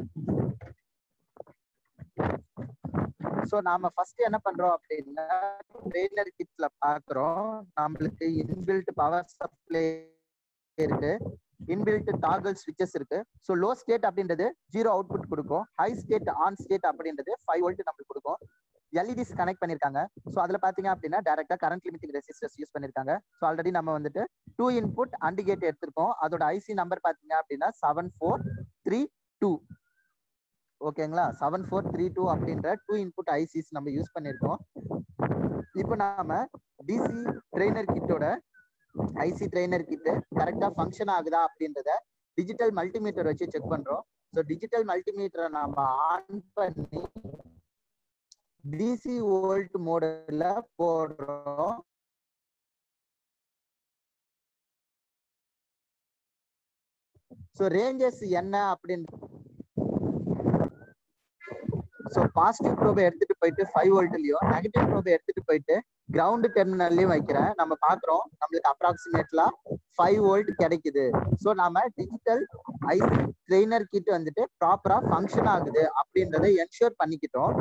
ஸோ நாம ஃபர்ஸ்ட் என்ன பண்றோம் அப்படின்னா ட்ரெயினர் கிட்ல பாக்குறோம் நம்மளுக்கு இன்பில்ட் பவர் சப்ளை இருக்கு இன்பில்ட் டாகல் ஸ்விட்சஸ் இருக்கு ஸோ லோ ஸ்டேட் அப்படின்றது ஜீரோ அவுட்புட் கொடுக்கும் ஹை ஸ்டேட் ஆன் ஸ்டேட் அப்படின்றது ஃபைவ் வோல்ட் நம்மளுக்கு கொடுக்கும் எல்இடிஸ் கனெக்ட் பண்ணிருக்காங்க ஸோ அதுல பாத்தீங்க அப்படின்னா டேரக்டா கரண்ட் லிமிட்டிங் ரெசிஸ்டர்ஸ் யூஸ் பண்ணிருக்காங்க ஸோ ஆல்ரெடி நம்ம வந்துட்டு டூ இன்புட் அண்டு கேட் எடுத்திருக்கோம் அதோட ஐசி நம்பர் பாத்தீங்க அப்படின்னா செவன் ஃபோர் த்ரீ டூ ஓகேங்களா செவன் ஃபோர் த்ரீ டூ அப்படின்ற டூ இன்புட் ஐசிஸ் நம்ம யூஸ் பண்ணிருக்கோம் இப்போ நாம டிசி ட்ரெயினர் கிட்டோட ஐசி ட்ரெயினர் கிட் கரெக்டா ஃபங்க்ஷன் ஆகுதா அப்படின்றத டிஜிட்டல் மல்டிமீட்டர் வச்சு செக் பண்றோம் ஸோ டிஜிட்டல் மல்டிமீட்டரை நாம ஆன் பண்ணி டிசி வோல்ட் மோடில் போடுறோம் ஸோ ரேஞ்சஸ் என்ன அப்படின்னு ஸோ பாசிட்டிவ் ப்ரோபை எடுத்துட்டு போயிட்டு ஃபைவ் வோல்ட்லயும் நெகட்டிவ் ப்ரோபை எடுத்துட்டு போயிட்டு கிரவுண்ட் டெர்மினல்லையும் வைக்கிறேன் நம்ம பாக்குறோம் நம்மளுக்கு அப்ராக்சிமேட்லா ஃபைவ் வோல்ட் கிடைக்குது ஸோ நாம டிஜிட்டல் ஐசி ட்ரெயினர் கிட் வந்துட்டு ப்ராப்பரா ஃபங்க்ஷன் ஆகுது அப்படின்றத என்ஷூர் பண்ணிக்கிட்டோம்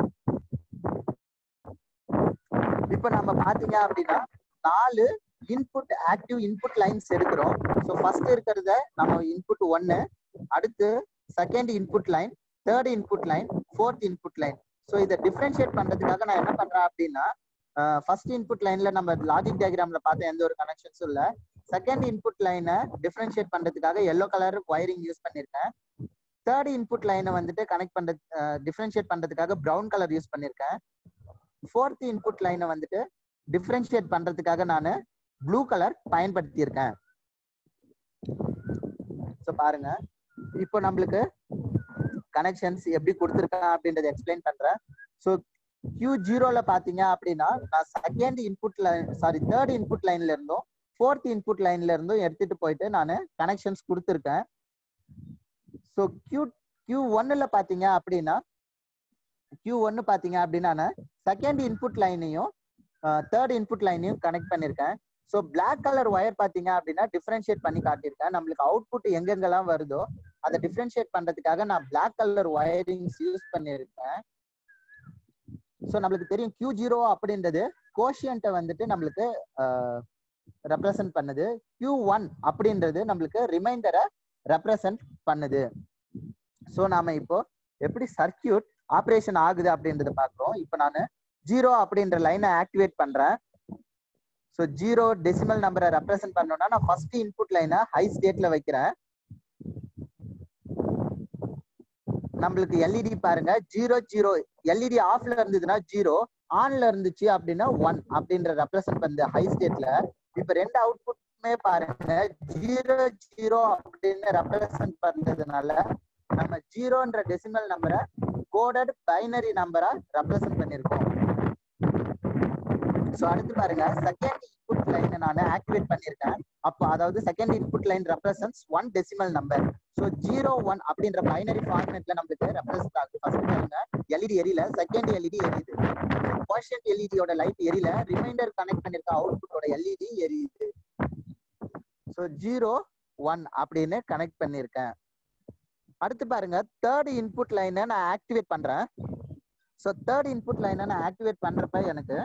இப்போ நம்ம பாத்தீங்க அப்படின்னா நாலு இன்புட் ஆக்டிவ் இன்புட் லைன்ஸ் எடுக்கிறோம் ஸோ ஃபர்ஸ்ட் இருக்கிறத நம்ம இன்புட் ஒன்னு அடுத்து second input line third input line fourth input line so இதை டிஃப்ரென்ஷியேட் பண்றதுக்காக நான் என்ன பண்றேன் அப்படின்னா ஃபர்ஸ்ட் இன்புட் லைன்ல நம்ம லாஜிக் டயக்ராம்ல பார்த்த எந்த ஒரு கனெக்ஷன்ஸும் இல்ல செகண்ட் இன்புட் லைனை டிஃப்ரென்ஷியேட் பண்றதுக்காக எல்லோ கலர் ஒயரிங் யூஸ் பண்ணிருக்கேன் தேர்ட் இன்புட் லைனை வந்துட்டு கனெக்ட் பண்றது டிஃப்ரென்ஷியேட் பண்றதுக்காக ப்ரௌன் கலர் யூஸ் பண்ணிருக்கேன் ஃபோர்த் இன்புட் லைனை வந்துட்டு டிஃப்ரென்ஷியேட் பண்றதுக்காக நான் ப்ளூ கலர் பயன்படுத்தியிருக்கேன் ஸோ பாருங்க இப்போ நம்மளுக்கு கனெக்ஷன்ஸ் எப்படி கொடுத்துருக்கேன் அப்படின்றத எக்ஸ்பிளைன் பண்றேன் ஸோ கியூ ஜீரோல பாத்தீங்க அப்படின்னா நான் second input line sorry third input லைன்ல இருந்தும் ஃபோர்த் இன்புட் லைன்ல இருந்தும் எடுத்துட்டு போயிட்டு நான் கனெக்ஷன்ஸ் கொடுத்துருக்கேன் ஸோ கியூ கியூ ஒன்னுல பாத்தீங்க அப்படின்னா கியூ ஒன்னு பாத்தீங்க அப்படின்னா செகண்ட் இன்புட் லைனையும் தேர்ட் இன்புட் லைனையும் கனெக்ட் பண்ணிருக்கேன் ஸோ பிளாக் கலர் ஒயர் பாத்தீங்க அப்படின்னா டிஃபரன்ஷியேட் பண்ணி காட்டியிருக்கேன் நம்மளுக்கு அவுட்புட் எங்கெங்கெல்லாம் வருதோ அதை டிஃபரன்ஷியேட் பண்றதுக்காக நான் பிளாக் கலர் ஒயரிங்ஸ் யூஸ் பண்ணியிருக்கேன் ஸோ நம்மளுக்கு தெரியும் கியூ ஜீரோ அப்படின்றது கோஷியன்ட்டை வந்துட்டு நம்மளுக்கு ரெப்ரசன்ட் பண்ணுது கியூ ஒன் அப்படின்றது நம்மளுக்கு ரிமைண்டரை ரெப்ரசன்ட் பண்ணுது ஸோ நாம இப்போ எப்படி சர்க்கியூட் ஆப்ரேஷன் ஆகுது அப்படின்றத பார்க்குறோம் இப்போ நான் ஜீரோ அப்படின்ற லைனை ஆக்டிவேட் பண்றேன் ஸோ ஜீரோ டெசிமல் நம்பரை ரெப்ரசென்ட் பண்ணோம்னா நான் ஃபர்ஸ்ட் இன்புட் லைனை ஹை ஸ்டேட்ல வைக்கிறேன் நம்மளுக்கு எல்இடி பாருங்க ஜீரோ ஜீரோ எல்இடி ஆஃப்ல இருந்ததுன்னா ஜீரோ ஆன்ல இருந்துச்சு அப்படின்னா ஒன் அப்படின்ற ரெப்ரசென்ட் பண்ணுது ஹை ஸ்டேட்ல இப்ப ரெண்டு அவுட்புட்டுமே பாருங்க ஜீரோ ஜீரோ அப்படின்னு ரெப்ரசென்ட் பண்ணதுனால நம்ம ஜீரோன்ற டெசிமல் நம்பரை கோடட் பைனரி நம்பரா ரெப்ரசென்ட் பண்ணிருக்கோம் ஸோ அடுத்து பாருங்க செகண்ட் இன்புட் லைனை நான் ஆக்டிவேட் பண்ணியிருக்கேன் அப்போ அதாவது second input line represents one decimal number so zero one அப்படின்ற பைனரி ஃபார்மேட்ல நம்மளுக்கு ரெப்ரசன்ட் ஆகுது ஃபர்ஸ்ட் பாருங்க எல்இடி எரியல செகண்ட் எல்இடி எரியுது கோஷன்ட் எல்இடியோட லைட் எரியல ரிமைண்டர் கனெக்ட் பண்ணிருக்க அவுட்புட்டோட எல்இடி எரியுது ஸோ ஜீரோ ஒன் அப்படின்னு கனெக்ட் பண்ணியிருக்கேன் அடுத்து பாருங்க தேர்ட் இன்புட் லைனை நான் ஆக்டிவேட் பண்றேன் ஸோ தேர்ட் இன்புட் லைனை நான் ஆக்டிவேட் பண்றப்ப எனக்கு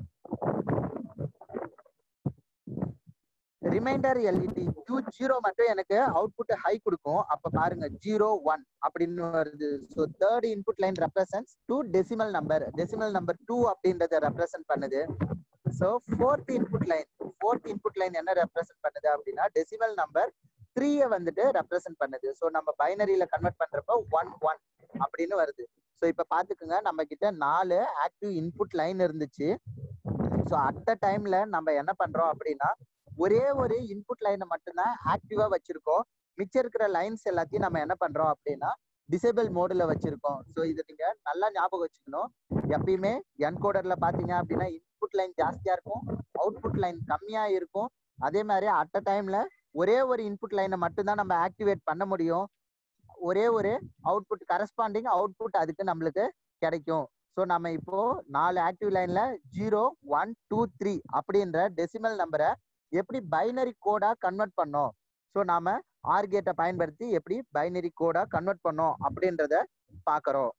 ரிமைண்டர் எல்இடி கியூ ஜீரோ மட்டும் எனக்கு அவுட்புட் ஹை கொடுக்கும் அப்ப பாருங்க ஜீரோ ஒன் அப்படின்னு வருது so third input line represents two decimal number decimal number two அப்படின்றத ரெப்ரசன்ட் பண்ணுது so fourth input line fourth input line என்ன ரெப்ரசன்ட் பண்ணுது அப்படின்னா டெசிமல் நம்பர் த்ரீயை வந்துட்டு ரெப்ரசன்ட் பண்ணுது ஸோ நம்ம பைனரியில கன்வெர்ட் பண்றப்ப ஒன் ஒன் அப்படின்னு வருது ஸோ இப்போ பார்த்துக்குங்க நம்ம கிட்ட நாலு ஆக்டிவ் இன்புட் லைன் இருந்துச்சு ஸோ அட் த டைம்ல நம்ம என்ன பண்றோம் அப்படின்னா ஒரே ஒரு இன்புட் லைனை மட்டும்தான் ஆக்டிவா வச்சிருக்கோம் மிச்சம் இருக்கிற லைன்ஸ் எல்லாத்தையும் நம்ம என்ன பண்றோம் அப்படின்னா டிசேபிள் மோடுல வச்சிருக்கோம் ஸோ இது நீங்க நல்லா ஞாபகம் வச்சுக்கணும் எப்பயுமே என்கோடர்ல பாத்தீங்க அப்படின்னா இன்புட் லைன் ஜாஸ்தியா இருக்கும் அவுட்புட் லைன் கம்மியா இருக்கும் அதே மாதிரி அட் அ டைம்ல ஒரே ஒரு இன்புட் லைனை மட்டும்தான் நம்ம ஆக்டிவேட் பண்ண முடியும் ஒரே ஒரு அவுட்புட் கரஸ்பாண்டிங் அவுட்புட் அதுக்கு நம்மளுக்கு கிடைக்கும் ஸோ நம்ம இப்போ நாலு ஆக்டிவ் லைன்ல ஜீரோ ஒன் டூ த்ரீ அப்படின்ற டெசிமல் நம்பரை எப்படி பைனரி கோடா கன்வெர்ட் பண்ணோம் ஸோ நாம ஆர்கேட்டை பயன்படுத்தி எப்படி பைனரி கோடா கன்வெர்ட் பண்ணோம் அப்படின்றத பார்க்கறோம்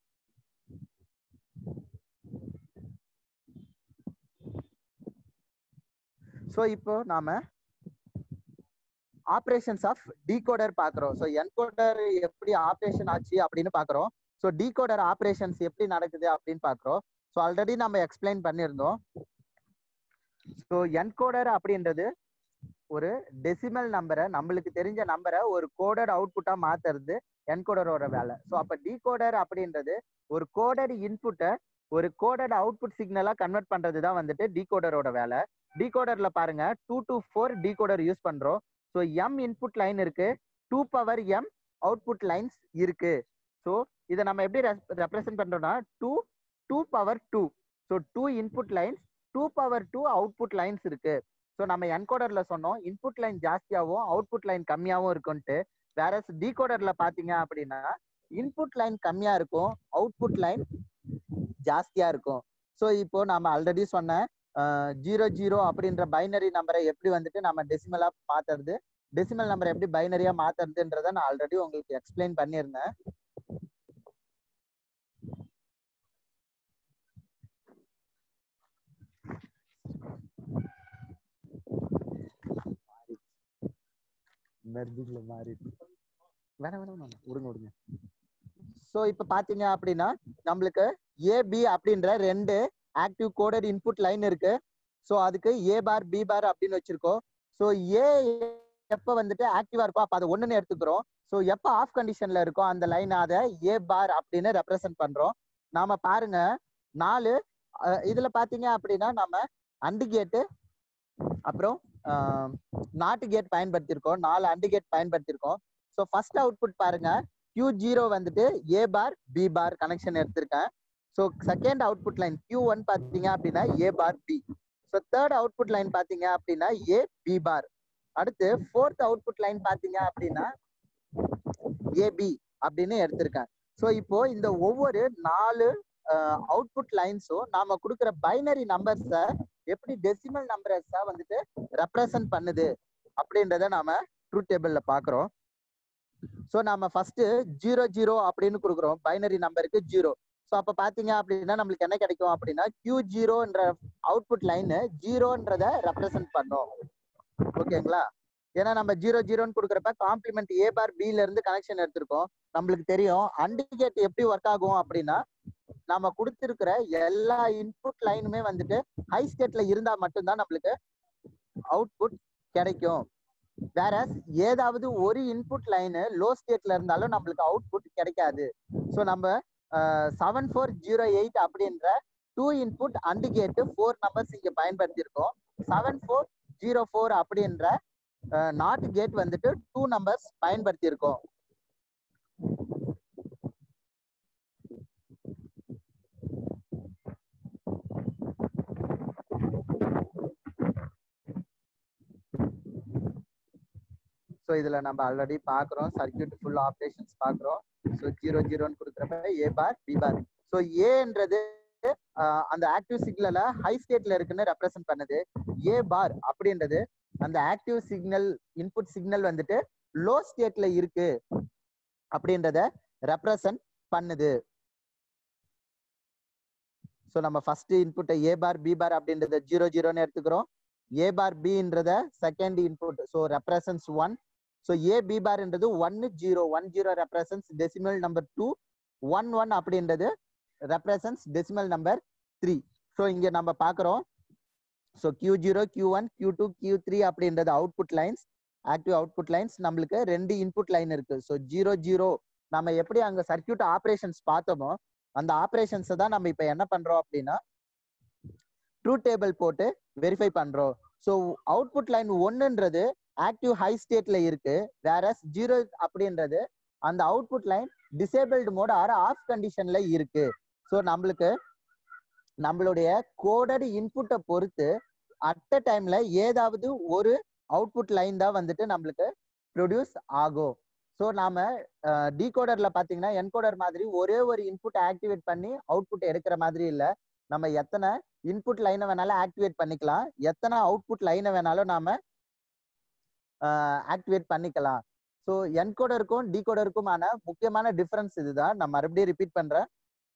ஸோ இப்போ நாம ஆப்ரேஷன்ஸ் ஆஃப் டீகோடர் பார்க்குறோம் ஸோ என்கோடர் எப்படி ஆப்ரேஷன் ஆச்சு அப்படின்னு பார்க்குறோம் ஸோ டீகோடர் ஆப்ரேஷன்ஸ் எப்படி நடக்குது அப்படின்னு பார்க்குறோம் ஸோ ஆல்ரெடி நம்ம எக்ஸ்பிளைன் பண்ணியிருந்தோம் ஸோ என்கோடர் அப்படின்றது ஒரு டெசிமல் நம்பரை நம்மளுக்கு தெரிஞ்ச நம்பரை ஒரு கோடட் அவுட்புட்டா மாத்துறது என்கோடரோட வேலை ஸோ அப்போ டீகோடர் அப்படின்றது ஒரு கோடட் இன்புட்டை ஒரு கோடட் அவுட்புட் சிக்னலா கன்வெர்ட் பண்றது தான் வந்துட்டு டீகோடரோட வேலை டீகோடர்ல பாருங்க two to four decoder use பண்றோம் ஸோ எம் இன்புட் லைன் இருக்கு two power M output lines இருக்கு ஸோ இதை நம்ம எப்படி ரெப்ரசென்ட் பண்றோம்னா two to power two so two input lines two power two output lines இருக்கு ஸோ நம்ம என்கோடர்ல சொன்னோம் இன்புட் லைன் ஜாஸ்தியாகவும் அவுட்புட் லைன் கம்மியாகவும் இருக்கும்ட்டு வேற டீகோடர்ல பாத்தீங்க அப்படின்னா இன்புட் லைன் கம்மியா இருக்கும் அவுட்புட் லைன் ஜாஸ்தியா இருக்கும் ஸோ இப்போ நம்ம ஆல்ரெடி சொன்ன ஜீரோ ஜீரோ அப்படின்ற பைனரி நம்பரை எப்படி வந்துட்டு நம்ம டெசிமலா மாத்துறது டெசிமல் நம்பரை எப்படி பைனரியா மாத்துறதுன்றத நான் ஆல்ரெடி உங்களுக்கு எக்ஸ்பிளைன் பண்ணியிருந்தேன் மெர்ஜிங்ல மாறி வேணாம் வேணாம் வேணாம் விடுங்க விடுங்க ஸோ இப்போ பார்த்தீங்க அப்படின்னா நம்மளுக்கு ஏபி அப்படின்ற ரெண்டு ஆக்டிவ் கோடட் இன்புட் லைன் இருக்கு ஸோ அதுக்கு ஏ பார் பி பார் அப்படின்னு வச்சிருக்கோம் ஸோ ஏ எப்போ வந்துட்டு ஆக்டிவா இருக்கோ அப்போ அதை ஒன்றுன்னு எடுத்துக்கிறோம் ஸோ எப்போ ஆஃப் கண்டிஷன்ல இருக்கோ அந்த லைன் அதை ஏ பார் அப்படின்னு ரெப்ரசென்ட் பண்றோம் நாம பாருங்க நாலு அஹ், இதுல பாத்தீங்க அப்படின்னா நம்ம அண்டு கேட்டு அப்புறம் நாட்டு கேட் பயன்படுத்தியிருக்கோம் நாலு அண்டு கேட் பயன்படுத்தியிருக்கோம் ஸோ ஃபர்ஸ்ட் அவுட்புட் பாருங்க Q ஜீரோ வந்துட்டு A bar B bar connection எடுத்திருக்கேன் so second output line Q one பார்த்தீங்க அப்படின்னா A bar B so third output line பார்த்தீங்க அப்படின்னா ஏ பி பார் அடுத்து ஃபோர்த் அவுட்புட் லைன் பார்த்தீங்க அப்படின்னா ஏபி அப்படின்னு எடுத்திருக்கேன் ஸோ இப்போ இந்த ஒவ்வொரு நாலு அவுட்புட் லைன்ஸும் நாம கொடுக்குற பைனரி நம்பர்ஸை எப்படி டெசிமல் நம்பர்ஸா வந்துட்டு ரெப்ரசன்ட் பண்ணுது அப்படின்றத நாம ட்ரூத் டேபிள்ல பாக்குறோம் ஸோ நாம ஃபர்ஸ்ட் ஜீரோ ஜீரோ அப்படின்னு கொடுக்குறோம் பைனரி நம்பருக்கு ஜீரோ ஸோ அப்ப பாத்தீங்க அப்படின்னா நம்மளுக்கு என்ன கிடைக்கும் அப்படின்னா கியூ ஜீரோன்ற அவுட்புட் லைன் ஜீரோன்றத ரெப்ரசன்ட் பண்ணும் ஓகேங்களா ஏன்னா நம்ம ஜீரோ ஜீரோன்னு கொடுக்குறப்ப காம்ப்ளிமெண்ட் ஏ பார் பில இருந்து கனெக்ஷன் எடுத்திருக்கோம் நம்மளுக்கு தெரியும் அண்டிகேட் எப்படி ஒர்க் ஆகும் அப்படின்னா நம்ம கொடுத்திருக்கிற எல்லா இன்புட் லைனுமே வந்துட்டு ஹை ஸ்டேட்ல இருந்தா மட்டும்தான் நம்மளுக்கு அவுட்புட் கிடைக்கும் வேற ஏதாவது ஒரு இன்புட் லைனு லோ ஸ்டேட்ல இருந்தாலும் நம்மளுக்கு அவுட்புட் கிடைக்காது ஸோ நம்ம செவன் ஃபோர் ஜீரோ எயிட் அப்படின்ற two input and gate four numbers இங்க பயன்படுத்தியிருக்கோம் செவன் ஃபோர் ஜீரோ ஃபோர் அப்படின்ற நாட் கேட் வந்துட்டு டூ நம்பர்ஸ் பயன்படுத்தியிருக்கோம் ஸோ இதுல நம்ம ஆல்ரெடி பாக்குறோம் சர்க்கியூட் ஃபுல் ஆப்ரேஷன்ஸ் பாக்குறோம் ஸோ ஜீரோ ஜீரோன்னு கொடுக்குறப்ப ஏ பார் பி பார் ஸோ ஏன்றது அந்த ஆக்டிவ் சிக்னல ஹை ஸ்டேட்ல இருக்குன்னு ரெப்ரசென்ட் பண்ணுது ஏ பார் அப்படின்றது அந்த ஆக்டிவ் சிக்னல் இன்புட் சிக்னல் வந்துட்டு லோ ஸ்டேட்ல இருக்கு அப்படின்றத ரெப்ரசன்ட் பண்ணுது ஸோ நம்ம ஃபர்ஸ்ட் இன்புட்டை ஏ பார் பி பார் அப்படின்றத ஜீரோ ஜீரோன்னு எடுத்துக்கிறோம் ஏ பார் பின்றத second input so represents one so A B பார்ன்றது ஒன்னு zero one zero represents decimal number two one one அப்படின்றது represents decimal number three so இங்க நம்ம பார்க்குறோம் so Q zero Q one Q two Q three அப்படின்றது output lines active output lines நம்மளுக்கு ரெண்டு input line இருக்கு ஸோ ஜீரோ ஜீரோ நம்ம எப்படி அங்க சர்க்கியூட் ஆப்ரேஷன்ஸ் பார்த்தோமோ அந்த ஆப்ரேஷன்ஸை தான் நம்ம இப்போ என்ன பண்றோம் அப்படின்னா ட்ரூத் டேபிள் போட்டு வெரிஃபை பண்றோம் ஸோ அவுட்புட் லைன் ஒன்னுன்றது ஆக்டிவ் ஹை ஸ்டேட்ல இருக்கு வேற ஜீரோ அப்படின்றது அந்த output line disabled mode or off கண்டிஷன்ல இருக்கு ஸோ நம்மளுக்கு நம்மளுடைய கோடட் இன்புட்டை பொறுத்து அட் அ டைம்ல ஏதாவது ஒரு அவுட்புட் லைன் தான் வந்துட்டு நம்மளுக்கு ப்ரொடியூஸ் ஆகும் ஸோ நாம டீகோடர்ல பாத்தீங்கன்னா என்கோடர் மாதிரி ஒரே ஒரு இன்புட் ஆக்டிவேட் பண்ணி அவுட்புட் எடுக்கிற மாதிரி இல்ல நம்ம எத்தனை இன்புட் லைனை வேணாலும் ஆக்டிவேட் பண்ணிக்கலாம் எத்தனை அவுட்புட் லைனை வேணாலும் நாம ஆக்டிவேட் பண்ணிக்கலாம் ஸோ என்கோடருக்கும் டீகோடருக்குமான முக்கியமான டிஃபரன்ஸ் இதுதான் நான் மறுபடியும் ரிப்பீட் பண்றேன்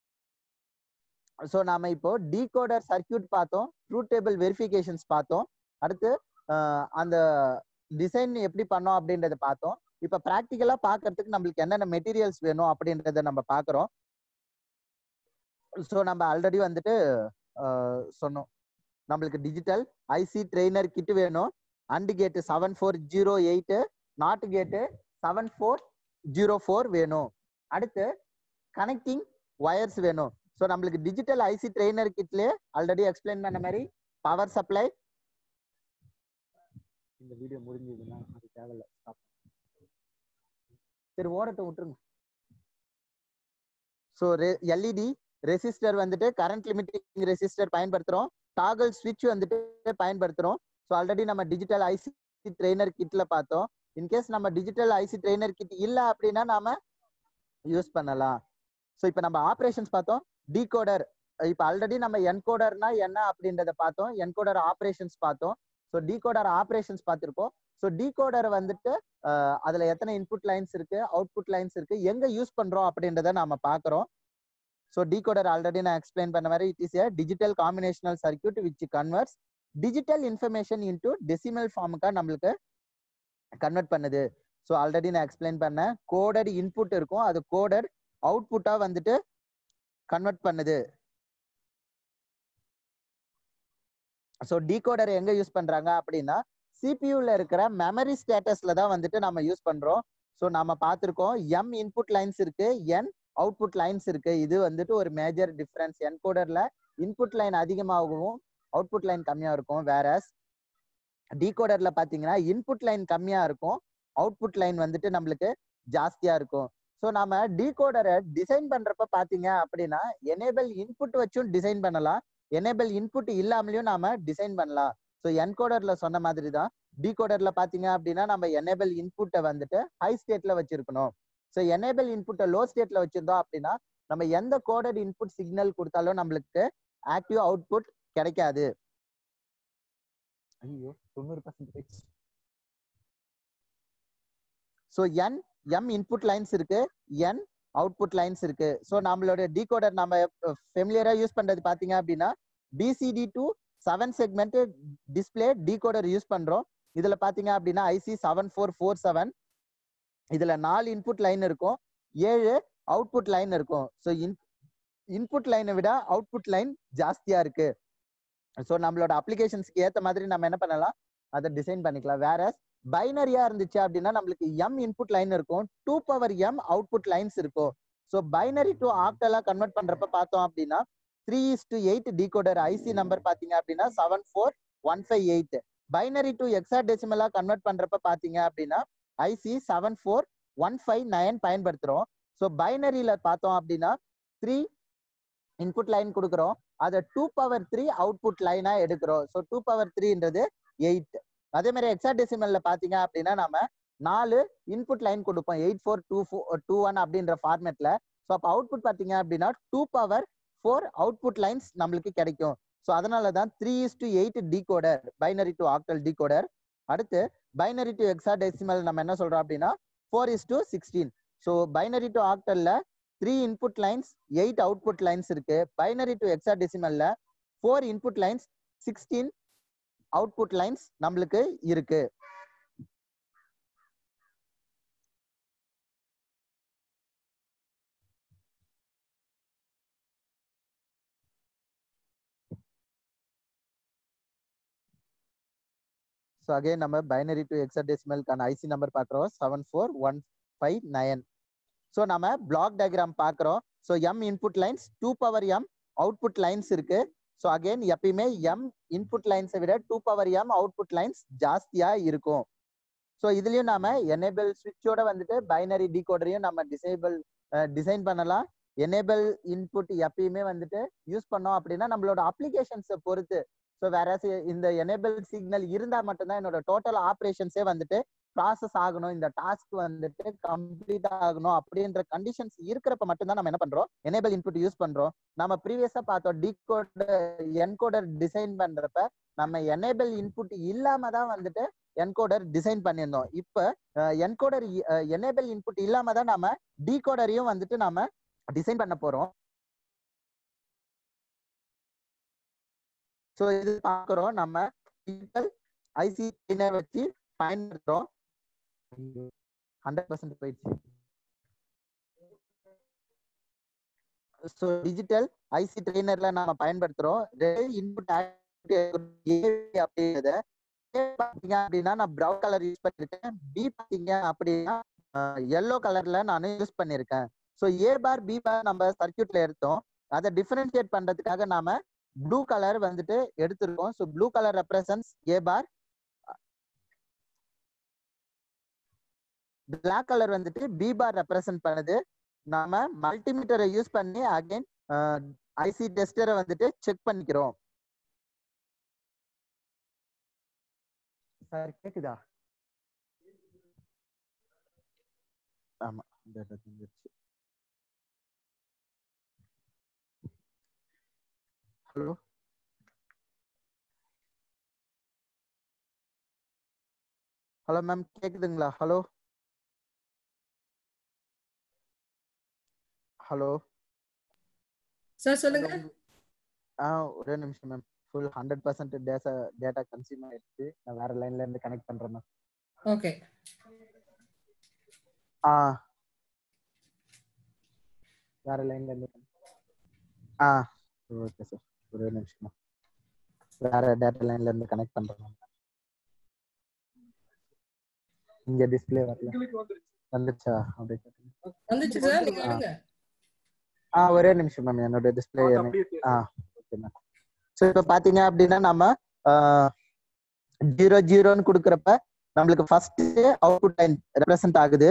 ஸோ நாம இப்போ டீகோடர் சர்க்கியூட் பார்த்தோம் ட்ரூத் டேபிள் வெரிஃபிகேஷன்ஸ் பார்த்தோம் அடுத்து ஆஹ் அந்த டிசைன் எப்படி பண்ணோம் அப்படின்றத பார்த்தோம் இப்போ ப்ராக்டிக்கலா பார்க்கறதுக்கு நம்மளுக்கு என்னென்ன மெட்டீரியல்ஸ் வேணும் அப்படின்றத நம்ம பார்க்குறோம் ஸோ நம்ம ஆல்ரெடி வந்துட்டு ஆஹ் சொன்னோம் நம்மளுக்கு டிஜிட்டல் ஐசி ட்ரெயினர் கிட் வேணும் and gate seven four zero eight not gate seven four zero four வேணும் அடுத்து கனெக்டிங் ஒயர்ஸ் வேணும் ஸோ நம்மளுக்கு டிஜிட்டல் ஐசி ட்ரெயினர் கிட்லேயே ஆல்ரெடி எக்ஸ்பிளைன் பண்ண மாதிரி பவர் சப்ளை இந்த வீடியோ முடிஞ்சதுன்னா அது தேவையில்ல stop. சரி ஓடட்டும் விட்டுருங்க ஸோ எல்இடி ரெசிஸ்டர் வந்துட்டு கரண்ட் லிமிட்டிங் ரெசிஸ்டர் பயன்படுத்துறோம் டாகல் ஸ்விட்ச் வந்துட்டு பயன்படுத்துறோம் ஸோ ஆல்ரெடி நம்ம டிஜிட்டல் ஐசி ட்ரெயினர் கிட்ல பார்த்தோம் இன்கேஸ் நம்ம டிஜிட்டல் ஐசி ட்ரெயினர் கிட் இல்லை அப்படின்னா நாம யூஸ் பண்ணலாம் ஸோ இப்போ நம்ம ஆப்ரேஷன்ஸ் பார்த்தோம் டீகோடர் இப்போ ஆல்ரெடி நம்ம என்கோடர்னா என்ன அப்படின்றத பார்த்தோம் என்கோடர் ஆப்ரேஷன்ஸ் பார்த்தோம் ஸோ டீகோடர் ஆப்ரேஷன்ஸ் பார்த்துருக்கோம் ஸோ டீகோடர் வந்துட்டு அஹ், அதுல எத்தனை இன்புட் லைன்ஸ் இருக்கு அவுட்புட் லைன்ஸ் இருக்கு எங்க யூஸ் பண்றோம் அப்படின்றத நாம பார்க்குறோம் ஸோ டீகோடர் ஆல்ரெடி நான் எக்ஸ்பிளைன் பண்ண மாதிரி it is a digital combinational circuit which converts digital information into decimal ஃபார்முக்கா நம்மளுக்கு கன்வெர்ட் பண்ணுது ஸோ ஆல்ரெடி நான் எக்ஸ்பிளைன் பண்ணேன் கோடட் இன்புட் இருக்கும் அது கோடட் அவுட்புட்டா வந்துட்டு கன்வெர்ட் பண்ணுது ஸோ டீகோடர் எங்க யூஸ் பண்றாங்க அப்படின்னா சிபியூல இருக்கிற மெமரி ஸ்டேட்டஸ்ல தான் வந்துட்டு நம்ம யூஸ் பண்றோம் ஸோ நம்ம பார்த்துருக்கோம் எம் இன்புட் லைன்ஸ் இருக்கு என் அவுட்புட் லைன்ஸ் இருக்கு இது வந்துட்டு ஒரு மேஜர் டிஃபரன்ஸ் என்கோடர்ல இன்புட் லைன் அதிகமாகவும் அவுட்புட் லைன் கம்மியா இருக்கும் வேற டீகோடர்ல பாத்தீங்கன்னா இன்புட் லைன் கம்மியா இருக்கும் அவுட்புட் லைன் வந்துட்டு நம்மளுக்கு ஜாஸ்தியா இருக்கும் ஸோ நாம டீகோடரை டிசைன் பண்றப்ப பாத்தீங்க அப்படின்னா எனேபிள் இன்புட் வச்சும் டிசைன் பண்ணலாம் எனேபிள் இன்புட் இல்லாமலையும் நாம டிசைன் பண்ணலாம் ஸோ என்கோடர்ல சொன்ன மாதிரி தான் டீகோடர்ல பாத்தீங்க அப்படின்னா நம்ம எனேபிள் இன்புட்டை வந்துட்டு ஹை ஸ்டேட்ல வச்சிருக்கணும் ஸோ எனேபிள் இன்புட்டை லோ ஸ்டேட்ல வச்சிருந்தோம் அப்படின்னா நம்ம எந்த கோடட் இன்புட் சிக்னல் கொடுத்தாலும் நம்மளுக்கு ஆக்டிவ் அவுட்புட் கிடைக்காது ஐயோ தொண்ணூறு percentage so N M input lines இருக்கு என் அவுட்புட் லைன்ஸ் இருக்கு ஸோ நம்மளோட டீகோடர் நம்ம ஃபெமிலியரா யூஸ் பண்றது பாத்தீங்க அப்படின்னா BCD to seven segment display decoder use பண்றோம் இதுல பாத்தீங்க அப்படின்னா IC seven four four seven இதுல நாலு இன்புட் லைன் இருக்கும் ஏழு அவுட்புட் லைன் இருக்கும் ஸோ இன்புட் லைனை விட அவுட்புட் லைன் ஜாஸ்தியா இருக்கு ஸோ நம்மளோட அப்ளிகேஷன்ஸ்க்கு ஏத்த மாதிரி நம்ம என்ன பண்ணலாம் அதை டிசைன் பண்ணிக்கலாம் வேற பைனரியா இருந்துச்சு அப்படின்னா நம்மளுக்கு எம் இன்புட் லைன் இருக்கும் two power M output lines இருக்கும் ஸோ பைனரி டு ஆக்டலா கன்வெர்ட் பண்றப்ப பார்த்தோம் அப்படின்னா three is to eight decoder IC number பாத்தீங்க அப்படின்னா seven four one five eight binary to எக்ஸா டெசிமலா கன்வெர்ட் பண்றப்ப பாத்தீங்க அப்படின்னா IC seven four one five nine பயன்படுத்துறோம் ஸோ பைனரியில பார்த்தோம் அப்படின்னா த்ரீ இன்புட் லைன் கொடுக்குறோம் அதை டூ பவர் த்ரீ அவுட்புட் லைனா எடுக்கிறோம் ஸோ டூ பவர் த்ரீன்றது எயிட் அதே மாதிரி எக்ஸா டெசிமல்ல பாத்தீங்க அப்படின்னா நம்ம நாலு இன்புட் லைன் கொடுப்போம் eight four two four two one அப்படின்ற ஃபார்மேட்ல ஸோ அப்போ அவுட்புட் பாத்தீங்க அப்படின்னா two power four output lines நம்மளுக்கு கிடைக்கும் ஸோ அதனால தான் three is to eight decoder binary to octal decoder அடுத்து பைனரி டு எக்ஸா டெசிமல் நம்ம என்ன சொல்றோம் அப்படின்னா four is to sixteen so binary to ஆக்டல்ல three input lines eight output lines இருக்கு பைனரி டு எக்ஸா டெசிமல்ல four input lines sixteen output lines நம்மளுக்கு இருக்கு ஸோ அகைன் நம்ம பைனரி டு எக்ஸடெசிமல்கான ஐசி நம்பர் பார்க்குறோம் seven four one five nine so நம்ம பிளாக் டயக்ராம் பார்க்குறோம் so M input lines two power M output lines இருக்கு ஸோ அகைன் எப்பயுமே M input லைன்ஸை விட two power M output lines ஜாஸ்தியா இருக்கும் ஸோ இதுலயும் நாம எனேபிள் சுவிட்சோட வந்துட்டு பைனரி டிகோடரையும் நம்ம டிசேபிள் டிசைன் பண்ணலாம் எனேபிள் இன்புட் எப்பயுமே வந்துட்டு யூஸ் பண்ணோம் அப்படின்னா நம்மளோட அப்ளிகேஷன்ஸை பொறுத்து ஸோ வேற இந்த எனேபிள் சிக்னல் இருந்தா மட்டும்தான் என்னோட டோட்டல் ஆப்ரேஷன்ஸே வந்துட்டு ப்ராசஸ் ஆகணும் இந்த டாஸ்க் வந்துட்டு கம்ப்ளீட் ஆகணும் அப்படின்ற கண்டிஷன்ஸ் இருக்கிறப்ப மட்டும்தான் நம்ம என்ன பண்றோம் எனேபிள் இன்புட் யூஸ் பண்றோம் நம்ம ப்ரீவியஸா பார்த்தோம் டிகோடர் என்கோடர் டிசைன் பண்றப்ப நம்ம எனேபிள் இன்புட் இல்லாம தான் வந்துட்டு என்கோடர் டிசைன் பண்ணியிருந்தோம் இப்ப என்கோடர் எனேபிள் இன்புட் இல்லாம தான் நம்ம டிகோடரையும் வந்துட்டு நாம டிசைன் பண்ண போறோம் ஸோ இது பார்க்குறோம் நம்ம ஐசி வச்சு பயன்படுத்துறோம் ஹண்ட்ரட் பர்சன்ட் போயிடுச்சு ஸோ டிஜிட்டல் ஐசி ட்ரெயினர்ல நம்ம பயன்படுத்துறோம் இன்புட் அப்படின்றத பாத்தீங்க அப்படின்னா நான் ப்ரௌன் கலர் யூஸ் பண்ணிருக்கேன் பி பாத்தீங்க அப்படின்னா எல்லோ கலர்ல நான் யூஸ் பண்ணிருக்கேன் ஸோ ஏ பார் பி பார் நம்ம சர்க்கியூட்ல எடுத்தோம் அதை டிஃபரன்ஷியேட் பண்றதுக்காக நாம ப்ளூ கலர் வந்துட்டு எடுத்திருக்கோம் so blue colour represents A bar black colour வந்துட்டு பி பார் ரெப்ரசன்ட் பண்ணுது நாம மல்டிமீட்டரை யூஸ் பண்ணி அகைன் ஐசி டெஸ்டரை வந்துட்டு செக் பண்ணிக்கிறோம் சார் கேக்குதா ஆமா data தந்துருச்சு ஹலோ ஹலோ மேம் கேக்குதுங்களா ஹலோ ஹலோ சார் சொல்லுங்க ஆ ஒரே நிமிஷம் ma'am full hundred percent data data consume ஆயிடுச்சு நான் வேற லைன்ல இருந்து கனெக்ட் பண்றேன் மேம் ஓகே ஆ வேற லைன்ல இருந்து ஆ ஓகே சார் ஒரே நிமிஷம் மேம் வேற டேட்டா லைன்ல இருந்து கனெக்ட் பண்றேன் மேம் இங்க டிஸ்ப்ளே வரல வந்துச்சா அப்படியே காட்டுங்க. வந்துச்சு சார் நீங்க எடுங்க ஆ ஒரே நிமிஷம் மேம் என்னோட டிஸ்ப்ளே ஆ ஓகே மேம் ஸோ இப்போ பார்த்தீங்க அப்படின்னா நம்ம ஜீரோ ஜீரோன்னு கொடுக்குறப்ப நம்மளுக்கு ஃபர்ஸ்ட் அவுட்புட் லைன் ரெப்ரசன்ட் ஆகுது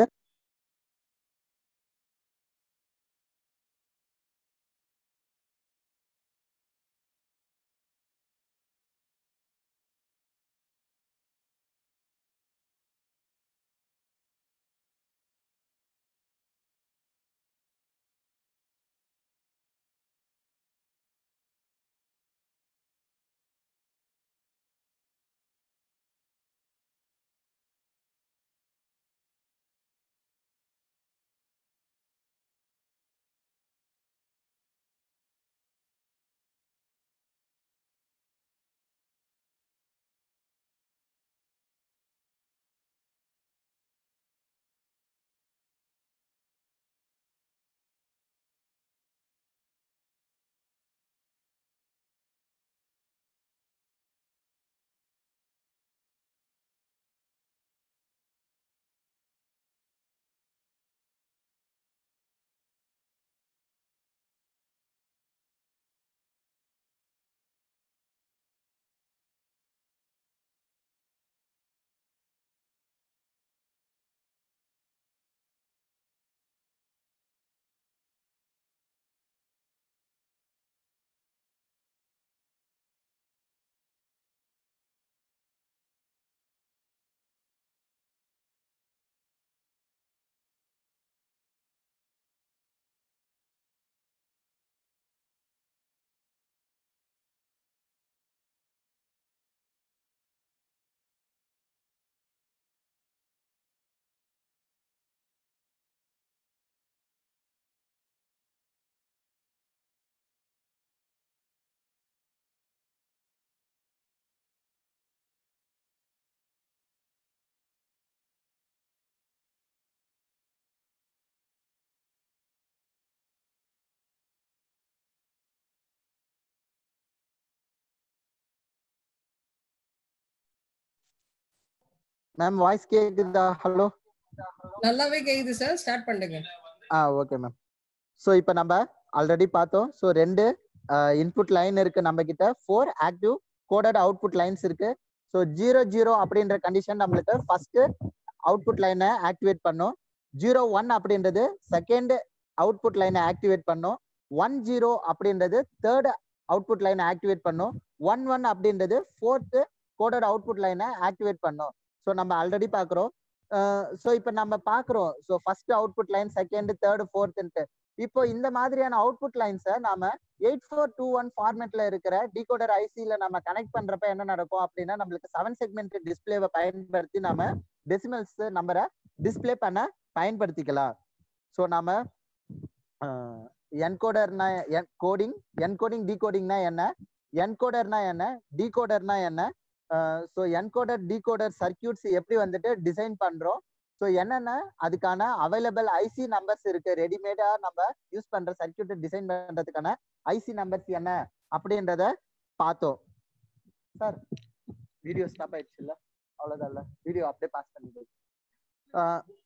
மேம் வாய்ஸ் கேக்குதா ஹலோ நல்லாவே கேக்குது சார் ஸ்டார்ட் பண்ணுங்க ஆ ஓகே மேம் ஸோ இப்போ நம்ம ஆல்ரெடி பார்த்தோம் ஸோ ரெண்டு இன்புட் லைன் இருக்கு நம்ம கிட்ட four active coded output lines இருக்கு ஸோ ஜீரோ ஜீரோ அப்படின்ற கண்டிஷன் நம்மளுக்கு ஃபர்ஸ்ட் அவுட்புட் லைனை ஆக்டிவேட் பண்ணும் ஜீரோ ஒன் அப்படின்றது செகண்ட் அவுட்புட் லைனை ஆக்டிவேட் பண்ணும் ஒன் ஜீரோ அப்படின்றது தேர்ட் அவுட்புட் லைனை ஆக்டிவேட் பண்ணும் ஒன் ஒன் அப்படின்றது ஃபோர்த்து கோடட் அவுட்புட் லைனை ஆக்டிவேட் பண்ணும் ஸோ நம்ம ஆல்ரெடி பார்க்குறோம் ஸோ இப்போ நம்ம பார்க்குறோம் so first output line second third ஃபோர்த்ன்ட்டு இப்போ இந்த மாதிரியான அவுட்புட் லைன்ஸை நாம எயிட் ஃபோர் டூ ஒன் ஃபார்மேட்ல இருக்கிற டிகோடர் ஐசியில நம்ம கனெக்ட் பண்றப்ப என்ன நடக்கும் அப்படின்னா நம்மளுக்கு செவன் செக்மெண்ட் டிஸ்பிளேவை பயன்படுத்தி நாம டெசிமல்ஸ் நம்பரை டிஸ்பிளே பண்ண பயன்படுத்திக்கலாம் ஸோ நாம என்கோடர்னா கோடிங் என்கோடிங் டிகோடிங்னா என்ன என்கோடர்னா என்ன டிகோடர்னா என்ன ஸோ என்கோடர் டிகோடர் சர்க்கியூட்ஸ் எப்படி வந்துட்டு டிசைன் பண்றோம் ஸோ என்னென்ன அதுக்கான அவைலபிள் ஐசி நம்பர்ஸ் இருக்கு ரெடிமேடா நம்ம யூஸ் பண்ற சர்க்கியூட்டை டிசைன் பண்றதுக்கான ஐசி நம்பர்ஸ் என்ன அப்படின்றத பார்த்தோம் சார் வீடியோ ஸ்டாப் ஆயிடுச்சு இல்ல அவ்வளவுதான் இல்ல வீடியோ அப்படியே பாஸ் பண்ணிடு